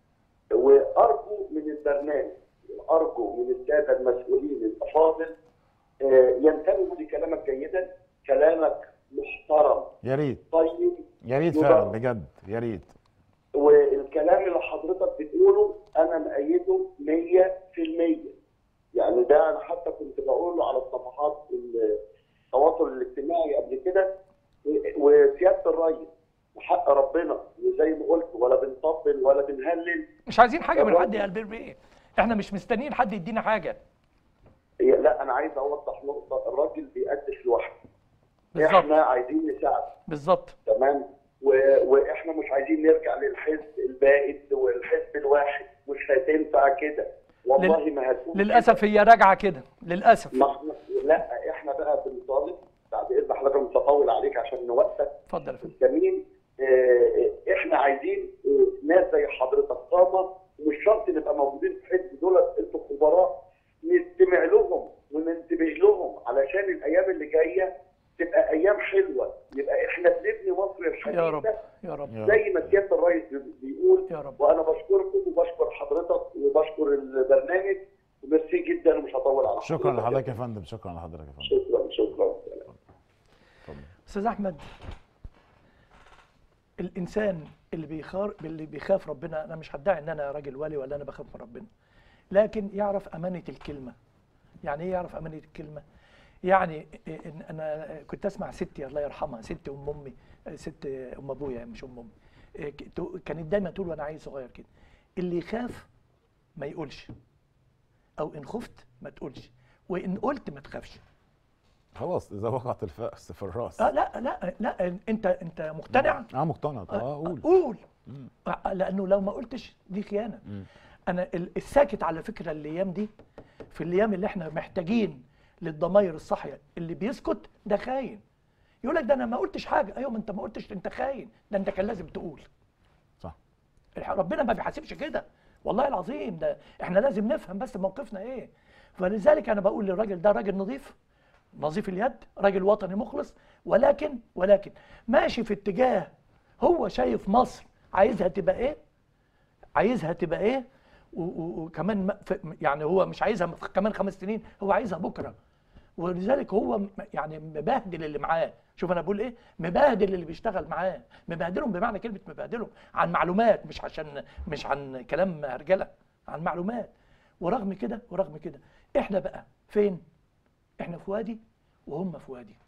وارجو من البرنامج ارجو من الساده المسؤولين الافاضل آه، ينتبهوا لكلامك جيدا كلامك محترم يا ريت طيب يا ريت يبقى- فعلا بجد يا ريت والكلام اللي حضرتك بتقوله انا مأيده 100% يعني ده انا حتى كنت بقوله على الصفحات التواصل الاجتماعي قبل كده و- وسياده الريس وحق ربنا وزي ما قلت ولا بنطبل ولا بنهلل مش عايزين حاجه من حد يا قلبي بيه احنا مش مستنيين حد يدينا حاجه لا انا عايز اوضح نقطه الراجل بيقدش لوحده بالظبط احنا عايزين نساعده بالظبط تمام و- واحنا مش عايزين نرجع للحزب البائد والحزب الواحد مش هتنفع كده والله ما هتكون للاسف هي راجعه كده للاسف ما لا احنا بقى بنطالب بعد اذن حضرتك مش هطول عليك عشان نوقتك اتفضل يا فندم جميل اه، احنا عايزين اه، ناس زي حضرتك قامه ومش شرط نبقى موجودين في حزب دول انتوا خبراء نستمع لهم وننتبه لهم علشان الايام اللي جايه تبقى ايام حلوه يبقى احنا بنبني مصر الحديثه يا رب يا رب يا زي ما سياده الرئيس بيقول يا رب وانا بشكركم وبشكر حضرتك وبشكر البرنامج وميرسي جدا ومش هطول على شكرا لحضرتك يا فندم شكرا لحضرتك يا فندم شكرا شكرا اتفضل استاذ احمد الانسان اللي بيخار اللي بيخاف ربنا انا مش هدعي ان انا راجل ولي ولا انا بخاف من ربنا لكن يعرف امانه الكلمه يعني ايه يعرف امانه الكلمه يعني إن انا كنت اسمع ستي الله يرحمها ست ام امي ست ام ابويا مش ام امي كانت دايما تقول وانا عيل صغير كده اللي يخاف ما يقولش او ان خفت ما تقولش وان قلت ما تخافش خلاص اذا وقعت الفأس في الراس آه لا لا لا انت انت مقتنع اه مقتنع اه قول قول مم. آه، لانه لو ما قلتش دي خيانه مم. انا ال- الساكت على فكره الايام دي في الايام اللي احنا محتاجين للضماير الصاحيه اللي بيسكت ده خاين يقول لك ده انا ما قلتش حاجه ايوه ما انت ما قلتش انت خاين ده انت كان لازم تقول صح الح- ربنا ما بيحاسبش كده والله العظيم ده احنا لازم نفهم بس موقفنا ايه فلذلك انا بقول للراجل ده راجل نظيف نظيف اليد راجل وطني مخلص ولكن ولكن ماشي في اتجاه هو شايف مصر عايزها تبقى ايه عايزها تبقى ايه و- و- وكمان ما- ف- يعني هو مش عايزها في كمان خمس سنين هو عايزها بكره ولذلك هو م- يعني مبهدل اللي معاه شوف انا بقول ايه مبهدل اللي بيشتغل معاه مبهدلهم بمعنى كلمه مبهدلهم عن معلومات مش عشان مش عن كلام هرجله عن معلومات ورغم كده ورغم كده احنا بقى فين احنا في وادي وهم في وادي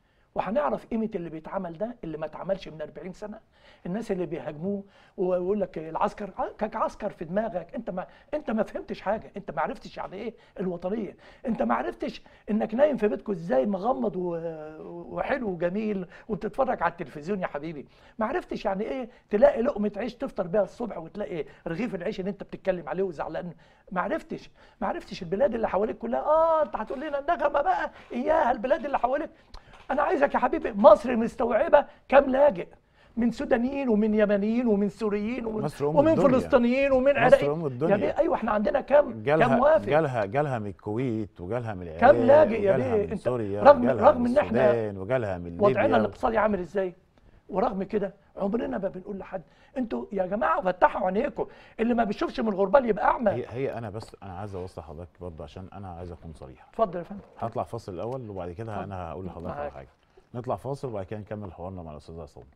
وهنعرف قيمه اللي بيتعمل ده اللي ما اتعملش من 40 سنه الناس اللي بيهاجموه ويقول لك العسكر كعسكر في دماغك انت ما انت ما فهمتش حاجه انت ما عرفتش يعني ايه الوطنيه انت ما عرفتش انك نايم في بيتكم ازاي مغمض و- وحلو وجميل وبتتفرج على التلفزيون يا حبيبي ما عرفتش يعني ايه تلاقي لقمه عيش تفطر بيها الصبح وتلاقي رغيف العيش اللي انت بتتكلم عليه وزعلان ما عرفتش ما عرفتش البلاد اللي حواليك كلها اه انت هتقول لنا النغمه بقى اياها البلاد اللي حواليك انا عايزك يا حبيبي مصر مستوعبه كام لاجئ من سودانيين ومن يمنيين ومن سوريين ومن, مصر أم ومن الدنيا. فلسطينيين ومن مصر عراقيين أم الدنيا. يا بيه ايوه احنا عندنا كام كام جالها وافد جالها جالها من الكويت وجالها من العراق كام لاجئ يا وجالها بيه؟ من انت سوريا رغم- وجالها رغم من ان احنا السودان وجالها من وضعنا ليبيا الاقتصادي عامل ازاي ورغم كده عمرنا ما بنقول لحد انتوا يا جماعه فتحوا عينيكم اللي ما بيشوفش من الغربال يبقى اعمى هي هي انا بس انا عايز اوصل حضرتك برضه عشان انا عايز اكون صريح اتفضل يا فندم هطلع فاصل الاول وبعد كده انا هقول لحضرتك على معاك. حاجه نطلع فاصل وبعد كده نكمل حوارنا مع الاستاذ عصام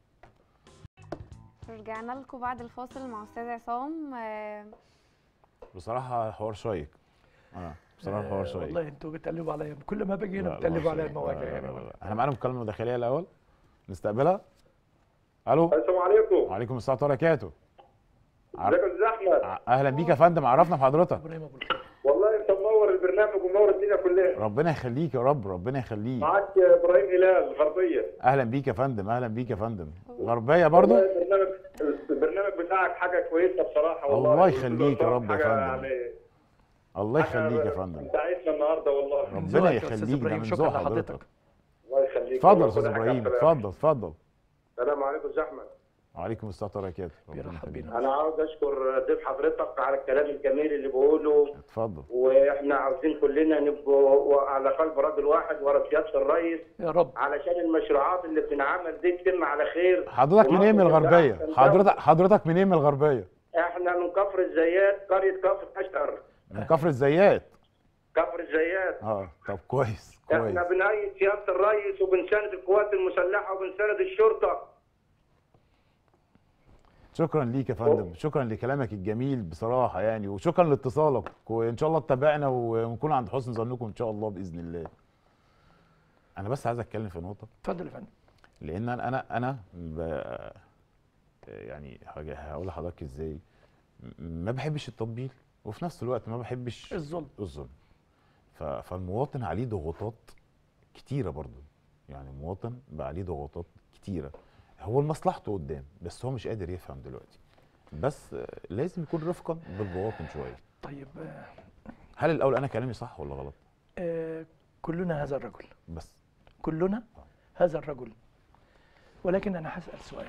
رجعنا لكم بعد الفاصل مع استاذ عصام آه، بصراحه حوار شيق اه بصراحه حوار آه، شيق والله انتوا بتقلبوا عليا كل ما باجي هنا لا، بتقلبوا حوار عليا شيق. المواجع لا، لا، يعني لا، لا. احنا معانا مكالمه داخليه الاول نستقبلها الو السلام عليكم وعليكم السلام ورحمه الله وبركاته عر- ازيك يا استاذ احمد ع- اهلا بيك يا فندم عرفنا بحضرتك ابراهيم ابو الخير والله انت منور البرنامج ومنور الدنيا كلها ربنا يخليك يا رب ربنا يخليك معاك ابراهيم هلال غربيه اهلا بيك يا فندم اهلا بيك يا فندم غربيه برضو والله البرنامج البرنامج بتاعك حاجه كويسه بصراحه والله الله يخليك يا رب يا حاجة فندم. يعني الله حاجة يخليك يا فندم انت عايشنا النهارده والله من ربنا ذوقك يا أستاذ يخليك ده إبراهيم. من شكراً ذوق لحضرتك. حضرتك الله يخليك اتفضل يا وربنا استاذ يحفظك ابراهيم على اتفضل اتفضل السلام عليكم يا استاذ احمد وعليكم السلام ورحمه الله وبركاته ربنا بيرحب يخليك. بينا. انا عاوز اشكر ضيف حضرتك على الكلام الجميل اللي بقوله اتفضل واحنا عاوزين كلنا نبقوا على قلب رجل واحد ورا سياده الرئيس يا رب علشان المشروعات اللي بتنعمل دي تتم على خير حضرتك منين من ومصر تبقى الغربيه أحسن حضرتك حضرتك منين من الغربيه دولة. احنا من كفر الزيات قريه كفر اشقر من كفر الزيات كفر الزيات اه طب كويس احنا كويس بنأيد سياده الرئيس وبنساند القوات المسلحه وبنساند الشرطه شكرا ليك يا فندم شكرا لكلامك الجميل بصراحه يعني وشكرا لاتصالك وان شاء الله تتابعنا ونكون عند حسن ظنكم ان شاء الله باذن الله انا بس عايز اتكلم في نقطه اتفضل يا فندم لان انا انا انا ب... يعني هاجي- هقول لحضرتك ازاي م- ما بحبش التطبيل وفي نفس الوقت ما بحبش الظلم الظلم ف... فالمواطن عليه ضغوطات كتيره برضه يعني المواطن بقى عليه ضغوطات كتيره هو لمصلحته قدام بس هو مش قادر يفهم دلوقتي بس آه، لازم يكون رفقا بالمواطن شويه طيب آه، هل الاول انا كلامي صح ولا غلط آه، كلنا هذا الرجل بس كلنا هذا الرجل ولكن انا هسال سؤال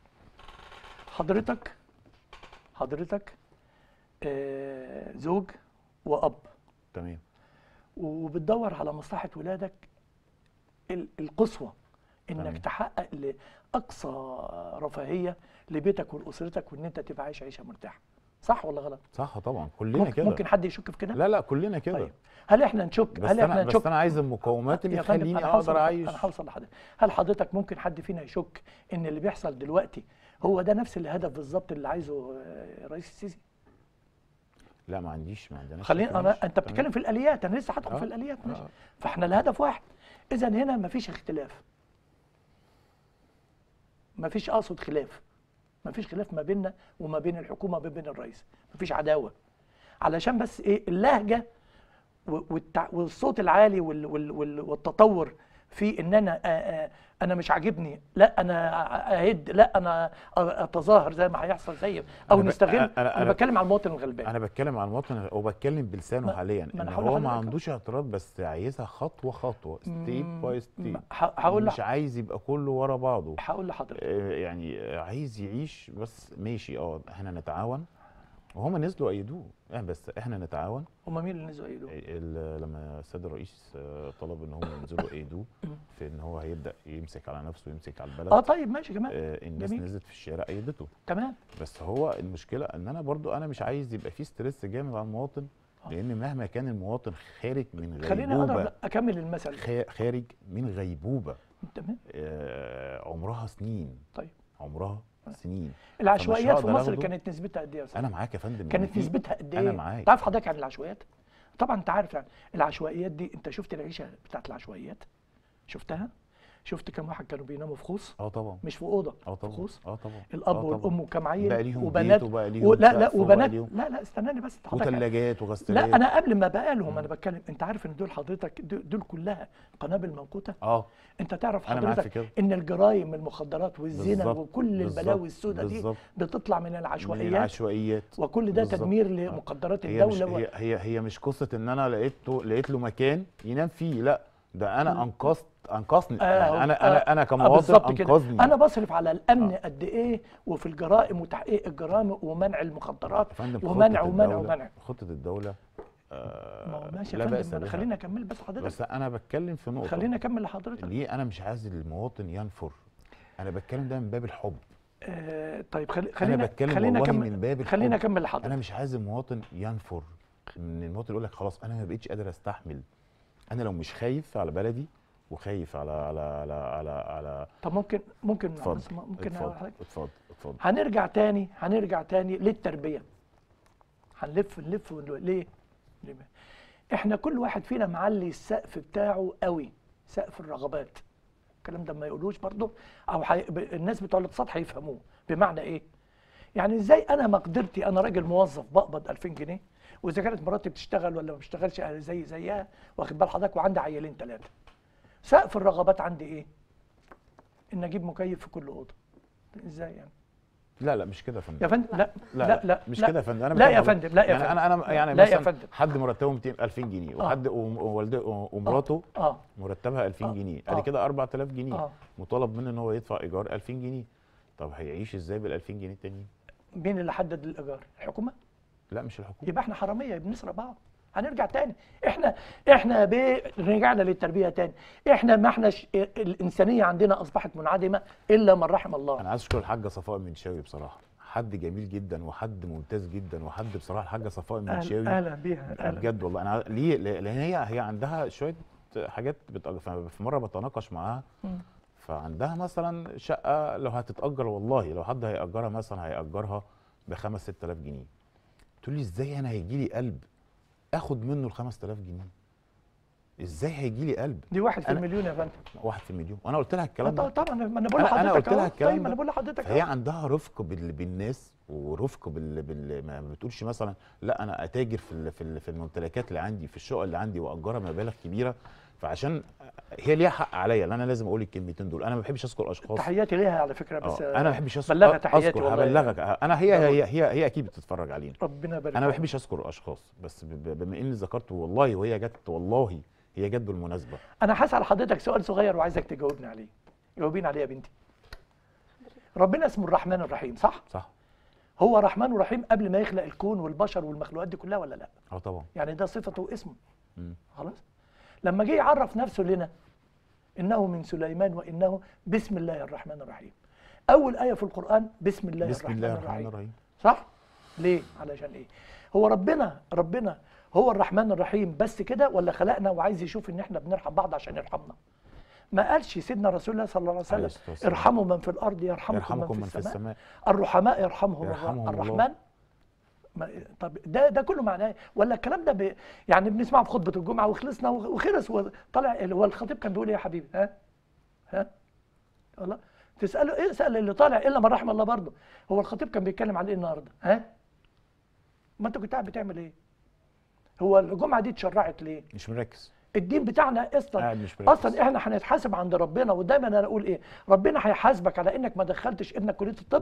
حضرتك حضرتك آه، زوج واب تمام وبتدور على مصلحه ولادك ال- القصوى انك تمام. تحقق لاقصى رفاهيه لبيتك ولاسرتك وان انت تبقى عايش عيشه مرتاحه صح ولا غلط صح طبعا كلنا ممكن, كده ممكن حد يشك في كده لا لا كلنا كده طيب هل احنا نشك بس هل احنا انا نشك بس انا عايز المقومات اللي يا فندم، تخليني أنا هوصل اقدر لح- اعيش انا هوصل لحضرتك هل حضرتك ممكن حد فينا يشك ان اللي بيحصل دلوقتي هو ده نفس الهدف بالظبط اللي عايزه آه، الرئيس السيسي لا ما عنديش ما عندناش خلينا شك، انا ماشي. انت تمام. بتتكلم في الاليات انا لسه هدخل آه، في الاليات ماشي آه. فاحنا الهدف واحد اذا هنا مفيش اختلاف مفيش اقصد خلاف مفيش خلاف ما بيننا وما بين الحكومه وما بين الرئيس مفيش عداوه علشان بس ايه اللهجه و- والتع... والصوت العالي وال... وال... وال... والتطور في ان انا آه، آه، انا مش عاجبني لا انا اهد لا انا اتظاهر زي ما هيحصل زي او أنا ب- نستغل أنا- انا, أنا- بتكلم على المواطن الغلبان انا بتكلم على المواطن وبتكلم بلسانه ما- حاليا ما ان أنا هقول هو ما لحضرتك. عندوش اعتراض بس عايزها خطوه خطوه ستيب باي ستيب م- ه- هقول مش لح- عايز يبقى كله ورا بعضه هقول لحضرتك آه، يعني آه، عايز يعيش بس ماشي اه احنا نتعاون وهم نزلوا ايدوه يعني بس احنا نتعاون هم مين اللي نزلوا ايدهم ال- لما السيد الرئيس آه، طلب ان هم ينزلوا ايدوه في ان هو هيبدا يمسك على نفسه ويمسك على البلد اه طيب ماشي كمان آه، الناس جميل. نزلت في الشارع ايدته تمام بس هو المشكله ان انا برضو انا مش عايز يبقى في ستريس جامد على المواطن لان مهما كان المواطن خارج من خليني غيبوبه اقدر اكمل المثل خا- خارج من غيبوبه تمام آه، عمرها سنين طيب عمرها سنين العشوائيات في هقدر مصر آخده. كانت نسبتها قد ايه يا أستاذ؟ انا معاك يا فندم إن كانت في- نسبتها قد ايه؟ انا معاك تعرف حضرتك عن العشوائيات؟ طبعا انت عارف يعني العشوائيات دي انت شفت العيشه بتاعت العشوائيات؟ شفتها؟ شفت كم واحد كانوا بيناموا في خوص؟ اه طبعا مش في اوضه اه في طبعا خوص اه طبعا الاب آه طبعاً. والام وكم عيل بقى ليهم وبنات بيت وبقى ليهم و... لا لا سقف وبقى وبنات ليهم- لا لا استناني بس حضرتك وثلاجات وغسالات لا انا قبل ما بقى لهم انا بتكلم انت عارف ان دول حضرتك دول دول كلها قنابل موقوته اه انت تعرف أنا معاك في حضرتك كده. ان الجرائم المخدرات والزنا بالظبط، وكل بالظبط، البلاوي السوداء دي بالظبط. بتطلع من من العشوائيات العشوائيات وكل ده بالظبط. تدمير آه. لمقدرات هي مش الدوله و... هي هي هي مش قصه ان انا لقيته لقيت له مكان ينام فيه لا ده انا انقذت انقذني آه، يعني انا آه، انا انا آه، كمواطن بالظبط كده انقذني انا بصرف على الامن قد ايه وفي الجرائم وتحقيق الجرائم ومنع المخدرات يا فندم ومنع خطة ومنع الدولة- ومنع خطه الدوله ما آه هو ماشي لا يا بأس فندم أنا بها. خليني اكمل بس حضرتك بس انا بتكلم في نقطه خليني اكمل لحضرتك ليه انا مش عايز المواطن ينفر انا بتكلم ده من باب الحب آه طيب خلي خلينا بتكلم خلينا والله اكمل من باب الحب. خلينا اكمل انا لحضرتك مش عايز المواطن ينفر ان المواطن يقول لك خلاص انا ما بقتش قادر استحمل انا لو مش خايف على بلدي وخايف على على على على, على طب ممكن ممكن اتفضل بس ممكن اتفضل حضرتك اتفضل اتفضل هنرجع تاني هنرجع تاني للتربيه هنلف نلف ونلف. ليه؟ ليه؟ احنا كل واحد فينا معلي السقف بتاعه قوي سقف الرغبات الكلام ده ما يقولوش برضه او حي... ب- الناس بتوع الاقتصاد هيفهموه بمعنى ايه؟ يعني ازاي انا مقدرتي انا راجل موظف بقبض 2000 جنيه واذا كانت مراتي بتشتغل ولا ما بتشتغلش أنا زي زيها واخد بال حضرتك وعندي عيالين ثلاثه سقف الرغبات عندي ايه؟ ان اجيب مكيف في كل اوضه ازاي يعني؟ لا لا مش كده يا فندم يا فندم لا لا لا لا مش لا. كده يا فندم انا لا يا بتكلم- فندم لا يا يعني فندم انا انا يعني لا يا مثلا فندم حد مرتبه 200 2000 جنيه وحد وم- ووالده ومراته اه مرتبها 2000 آه. جنيه آه. ادي كده 4000 جنيه اه مطالب منه ان هو يدفع ايجار 2000 جنيه طب هيعيش ازاي بال 2000 جنيه التانيين مين اللي حدد الايجار؟ الحكومه؟ لا مش الحكومه يبقى احنا حراميه بنسرق بعض هنرجع تاني احنا احنا ب... رجعنا للتربيه تاني احنا ما احناش الانسانيه عندنا اصبحت منعدمه الا من رحم الله انا عايز اشكر الحاجه صفاء المنشاوي بصراحه حد جميل جدا وحد ممتاز جدا وحد بصراحه الحاجه صفاء المنشاوي اهلا أهلا بيها لا أهلا. بجد والله انا ليه لان هي هي عندها شويه حاجات بتأجر في مره بتناقش معاها مم. فعندها مثلا شقه لو هتتاجر والله لو حد هيأجرها مثلا هيأجرها ب 5 6000 جنيه تقول لي ازاي انا هيجي لي قلب اخد منه ال 5000 جنيه ازاي هيجي لي قلب دي واحد في أنا- المليون يا فندم واحد في المليون وانا قلت لها الكلام طبعا ده طبعا ما انا بقول أنا- أنا لحضرتك قلت لها أهو. الكلام طيب ما ده. انا بقول لحضرتك فهي أهو. عندها رفق بال... بالناس ورفق بال... بال... ما بتقولش مثلا لا انا اتاجر في ال... في, ال... في الممتلكات اللي عندي في الشقق اللي عندي واجرها مبالغ كبيره فعشان هي ليها حق عليا ان انا لازم اقول الكلمتين دول انا ما بحبش اذكر اشخاص تحياتي ليها على فكره بس آه، انا ما بحبش أذكر بلغها تحياتي اذكر والله. هبلغك انا هي هي هي, هي اكيد بتتفرج علينا ربنا يبارك انا ما فيك. بحبش اذكر اشخاص بس ب... ب- بما اني ذكرت والله وهي جت والله هي جت بالمناسبه انا هسال حضرتك سؤال صغير وعايزك تجاوبني عليه جاوبين عليه يا بنتي ربنا اسمه الرحمن الرحيم صح صح هو رحمن ورحيم قبل ما يخلق الكون والبشر والمخلوقات دي كلها ولا لا اه طبعا يعني ده صفته واسمه مم. خلاص لما جه يعرف نفسه لنا انه من سليمان وانه بسم الله الرحمن الرحيم اول ايه في القران بسم الله بسم الرحمن, الله الرحمن الرحيم الرحيم صح ليه علشان ايه هو ربنا ربنا هو الرحمن الرحيم بس كده ولا خلقنا وعايز يشوف ان احنا بنرحم بعض عشان يرحمنا ما قالش سيدنا رسول الله صلى الله عليه عليه وسلم الصلاة والسلام. ارحموا من في الارض يرحمكم, يرحمكم من في السماء, السماء الرحماء يرحمهم, يرحمهم الرحمن الله. ما طب ده ده كله معناه إيه؟ ولا الكلام ده ب... يعني بنسمعه في خطبه الجمعه وخلصنا وخ- وخلص وطلع هو الخطيب كان بيقول ايه يا حبيبي ها ها والله تساله ايه اسال اللي طالع الا من رحم الله برضه هو الخطيب كان بيتكلم على ايه النهارده ها ما انت كنت قاعد بتعمل ايه هو الجمعه دي اتشرعت ليه مش مركز الدين بتاعنا اصلا قاعد مش مركز. اصلا احنا هنتحاسب عند ربنا ودايما انا اقول ايه ربنا هيحاسبك على انك ما دخلتش ابنك كليه الطب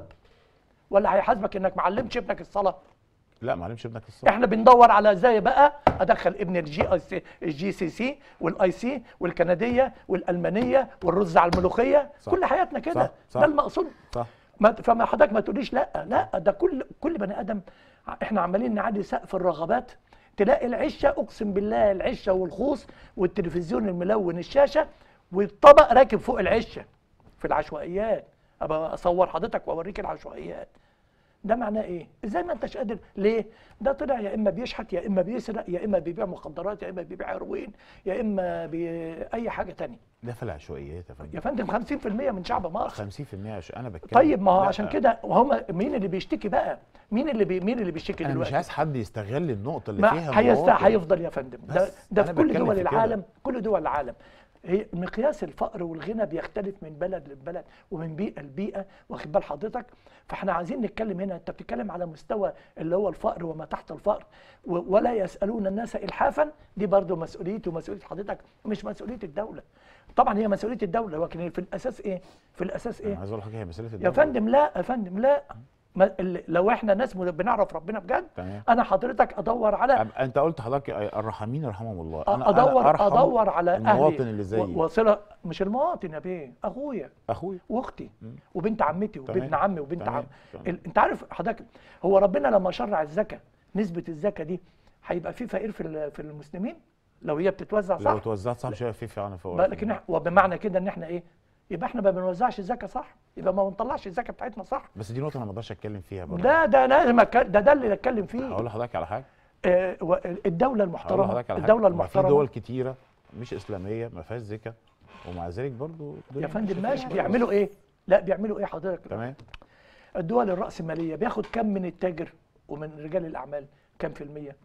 ولا هيحاسبك انك ما علمتش ابنك الصلاه لا ما علمش ابنك الصح احنا بندور على ازاي بقى ادخل ابن الجي اي سي الجي سي سي والاي سي والكنديه والالمانيه والرز على الملوخيه صح. كل حياتنا كده صح، صح. ده المقصود صح ما فما حضرتك ما تقوليش لا لا ده كل كل بني ادم احنا عمالين نعلي سقف الرغبات تلاقي العشه اقسم بالله العشه والخوص والتلفزيون الملون الشاشه والطبق راكب فوق العشه في العشوائيات ابقى اصور حضرتك واوريك العشوائيات ده معناه ايه؟ ازاي ما انتش قادر ليه؟ ده طلع يا اما بيشحت يا اما بيسرق يا اما بيبيع مخدرات يا اما بيبيع هيروين يا اما بي... اي حاجه تانية ده في العشوائيات يا يا فندم فندم 50% من شعب مصر 50% عش... انا بتكلم طيب ما هو لا، عشان كده وهم مين اللي بيشتكي بقى؟ مين اللي بي مين اللي بيشتكي انا دلوقتي؟ مش عايز حد يستغل النقطه اللي ما فيها هيست... مواطن. هيفضل يا فندم ده بس ده أنا في كل بتكلم دول في كده. العالم كل دول العالم هي مقياس الفقر والغنى بيختلف من بلد لبلد ومن بيئه لبيئه واخد بال حضرتك فاحنا عايزين نتكلم هنا انت بتتكلم على مستوى اللي هو الفقر وما تحت الفقر و- ولا يسالون الناس الحافا دي برضه مسؤوليتي ومسؤوليه حضرتك مش مسؤوليه الدوله طبعا هي مسؤوليه الدوله لكن في الاساس ايه في الاساس انا ايه عايز اقول لحضرتك هي مساله يا الدولة. فندم لا يا فندم لا ما ال- لو احنا ناس مد- بنعرف ربنا بجد تمام. انا حضرتك ادور على أب- انت قلت حضرتك الرحمين يرحمهم الله ادور أرحم ادور على المواطن اهلي اللي زيي و- وصله مش المواطن يا بيه اخويا اخويا واختي وبنت عمتي وبنت تمام. عمي وبنت تمام. عم تمام. ال... انت عارف حضرتك هو ربنا لما شرع الزكاه نسبه الزكاه دي هيبقى في فقير في ال- في المسلمين لو هي بتتوزع صح لو توزعت صح مش هيبقى في فعلا فوق بقى لكن إح- وبمعنى كده ان احنا ايه يبقى احنا ما بنوزعش الزكاه صح يبقى ما بنطلعش الزكاه بتاعتنا صح بس دي نقطه انا ما اقدرش اتكلم فيها برضه ده ده لازم أتك- ده ده اللي نتكلم فيه هقول لحضرتك على حاجه آه، و- الدولة هقول المحترمة لحضرتك على الدولة حاجه ما في المحترمة دول كتيره مش اسلاميه ما فيهاش زكاه ومع ذلك برضه يا فندم ماشي فيها بيعملوا ايه؟ لا بيعملوا ايه حضرتك؟ تمام الدول الرأسمالية بياخد كم من التاجر ومن رجال الأعمال كم في المية؟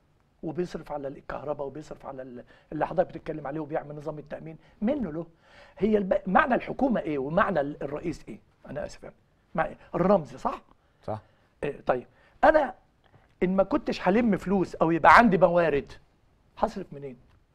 وبيصرف على الكهرباء وبيصرف على ال- اللي حضرتك بتتكلم عليه وبيعمل نظام التأمين منه له هي الب... معنى الحكومة ايه ومعنى ال- الرئيس ايه؟ أنا آسف يعني مع إيه؟ الرمز صح؟ صح إيه طيب أنا إن ما كنتش هلم فلوس أو يبقى عندي موارد هصرف منين؟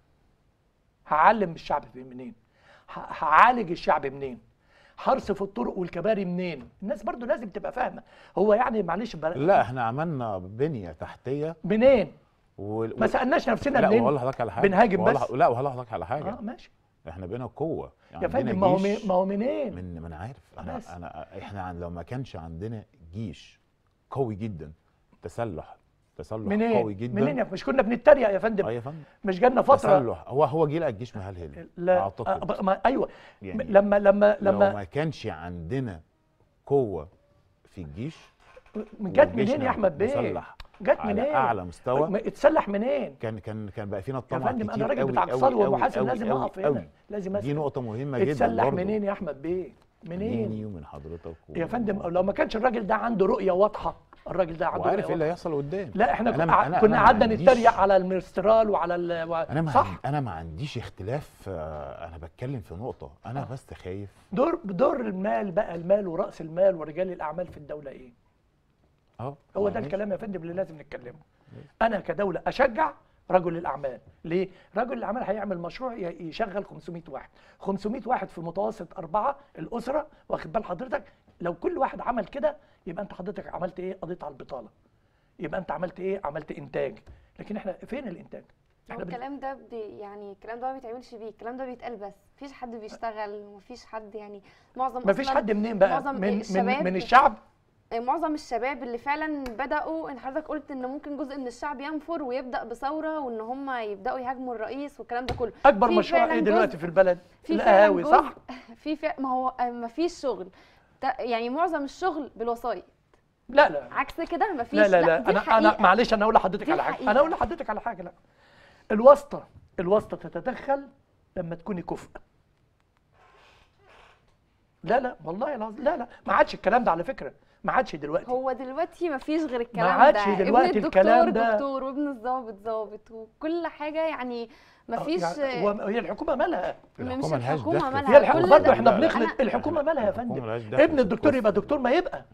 هعلم الشعب منين؟ ه- هعالج الشعب منين؟ هرصف الطرق والكباري منين؟ الناس برضو لازم تبقى فاهمة هو يعني معلش بل... لا احنا عملنا بنيه تحتيه منين؟ وال... ما سالناش نفسنا لا منين؟ وهقول لحضرتك على حاجه بنهاجم وهقول بس لح- لا وهقول لحضرتك على حاجه اه ماشي احنا بقينا قوه يا عندنا فندم ما هو جيش مي- ما هو منين؟ من ما انا عارف انا بس. انا احنا عن لو ما كانش عندنا جيش قوي جدا تسلح تسلح منين؟ قوي جدا منين يا مش كنا بنتريق يا فندم اه يا فندم مش جالنا فترة تسلح هو هو جه لقى الجيش مهلهل لا اعتقد آه ما ايوه يعني لما لما لو لما ما كانش عندنا قوه في الجيش جت منين وجيشنا يا احمد بيه؟ مسلح جت على منين؟ اعلى مستوى ما اتسلح منين؟ كان كان كان بقى فينا يا الطمع فندم كتير انا راجل قوي بتاع قوي اقتصاد قوي ومحاسب قوي لازم قوي اقف قوي. هنا لازم دي أسأل. نقطه مهمه جدا اتسلح برضه. منين يا احمد بيه؟ منين؟ منين ومن حضرتك و... يا فندم لو ما كانش الراجل ده عنده رؤيه واضحه الراجل ده عنده وعارف رؤيه ايه اللي واضحه هيحصل قدام لا احنا أنا- كنا أنا- كنا أنا ما قعدنا عنديش- نتريق على المسترال وعلى ال... و... انا ما صح صح انا ما عنديش اختلاف آه، انا بتكلم في نقطه انا آه. بس خايف دور دور المال بقى المال وراس المال ورجال الاعمال في الدوله ايه؟ اه هو ده معلش. الكلام يا فندم اللي لازم نتكلمه انا كدوله اشجع رجل الاعمال ليه رجل الاعمال هيعمل مشروع ي- يشغل 500 واحد 500 واحد في متوسط اربعه الاسره واخد بال حضرتك لو كل واحد عمل كده يبقى انت حضرتك عملت ايه قضيت على البطاله يبقى انت عملت ايه عملت انتاج لكن احنا فين الانتاج هو احنا بن... الكلام ده بي يعني الكلام ده ما بيتعملش بيه الكلام ده بيتقال بس مفيش حد بيشتغل ومفيش حد يعني معظم مفيش أصلاً حد منين بقى معظم من من الشباب من الشعب معظم الشباب اللي فعلا بدأوا ان حضرتك قلت ان ممكن جزء من الشعب ينفر ويبدأ بثورة وان هم يبدأوا يهاجموا الرئيس والكلام ده كله اكبر في مشروع فعلاً ايه جزء- دلوقتي في البلد في القهاوي فعلاً صح جزء- في فع... ما هو ما فيش شغل تا- يعني معظم الشغل بالوسائط لا لا عكس كده ما فيش لا لا لا دي انا حقيقة. انا معلش انا اقول لحضرتك دي على حاجه حقيقة. انا اقول لحضرتك على حاجه لا الواسطه الواسطه تتدخل لما تكوني كفء لا لا والله العظيم لا لا ما عادش الكلام ده على فكره ما عادش دلوقتي هو دلوقتي ما فيش غير الكلام عادش ده دلوقتي ابن الكلام الدكتور ده. دكتور وابن الضابط ضابط وكل حاجة يعني ما آه، فيش يعني هو- هي الحكومه مالها مش الحكومه ملهاش الحكومة دخل مالها هي كل الحكومه ده- برضه احنا لا، لا. بنخلط أنا- الحكومه مالها يا الحكومة فندم ملهاش دخل ابن في الدكتور القصة يبقى دي. دكتور ما يبقى آه.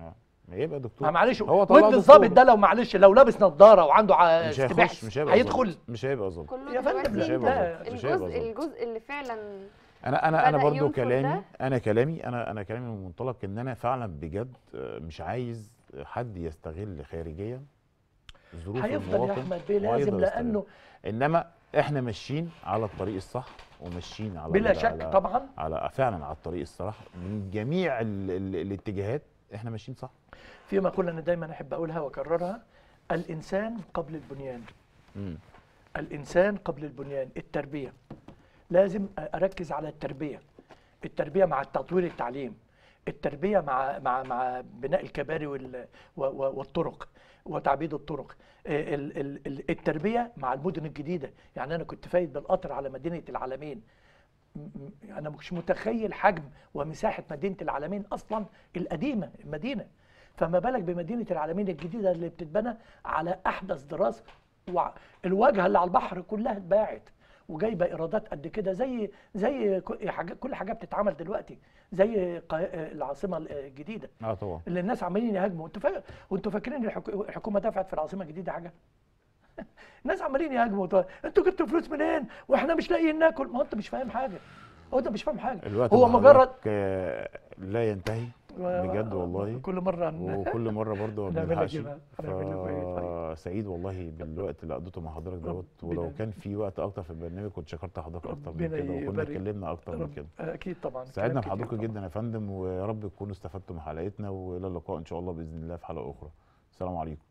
ما يبقى دكتور ما معلش هو طلع ودن دكتور. الظابط ده لو معلش لو لابس نظاره وعنده ع- مش استباحة هيخش مش هيبقى هيدخل ظابط. مش هيبقى ظابط كله يا فندم، دلوقتي مش هيبقى ظابط. مش هيبقى الجزء ظابط. الجزء اللي فعلا انا انا انا بدأ برضو ينفر كلامي ده. انا كلامي انا انا كلامي من منطلق ان انا فعلا بجد آه، مش عايز حد يستغل خارجيا ظروف هيفضل يا المواطن احمد بيه وهيقدر لازم يستغل. لانه انما احنا ماشيين على الطريق الصح وماشيين على بلا على- شك على طبعا على فعلا على الطريق الصح من جميع ال ال الاتجاهات احنا ماشيين صح في مقوله انا دايما احب اقولها واكررها الانسان قبل البنيان مم. الانسان قبل البنيان التربيه لازم اركز على التربيه التربيه مع تطوير التعليم التربيه مع مع مع بناء الكباري وال- و- و- والطرق وتعبيد الطرق آه، ال- ال- ال- التربيه مع المدن الجديده يعني انا كنت فايت بالقطر على مدينه العالمين م- م- انا مش متخيل حجم ومساحه مدينه العالمين اصلا القديمه المدينه فما بالك بمدينه العالمين الجديده اللي بتتبنى على احدث دراسه وع- الواجهه اللي على البحر كلها اتباعت وجايبه ايرادات قد كده زي زي ك- حاجة كل حاجه بتتعمل دلوقتي زي قا- العاصمه الجديده اه طبعا اللي الناس عمالين يهاجموا انتوا فا... وانتوا فاكرين الحك... الحكومه دفعت في العاصمه الجديده حاجه الناس عمالين يهاجموا طيب. انتوا جبتوا فلوس منين واحنا مش لاقيين ناكل ما هو انت مش فاهم حاجه هو انت مش فاهم حاجه الوقت هو مع مجرد حضرتك، آه، لا ينتهي بجد والله كل مره هن- وكل مره برضه ما هنعمل لك بنلحقش ايه بقى؟ هنعمل لك ايه طيب؟ فسعيد والله بالوقت اللي قضيته مع حضرتك دوت ولو ربنا- كان في وقت اكتر في البرنامج كنت شكرت حضرتك اكتر من ربنا كده وكنا يبارك. اتكلمنا اكتر من رب- كده اكيد طبعا سعدنا كلام كتير بحضرتك طبعاً. جدا يا فندم ويا رب تكونوا استفدتوا من حلقتنا والى اللقاء ان شاء الله باذن الله في حلقه اخرى السلام عليكم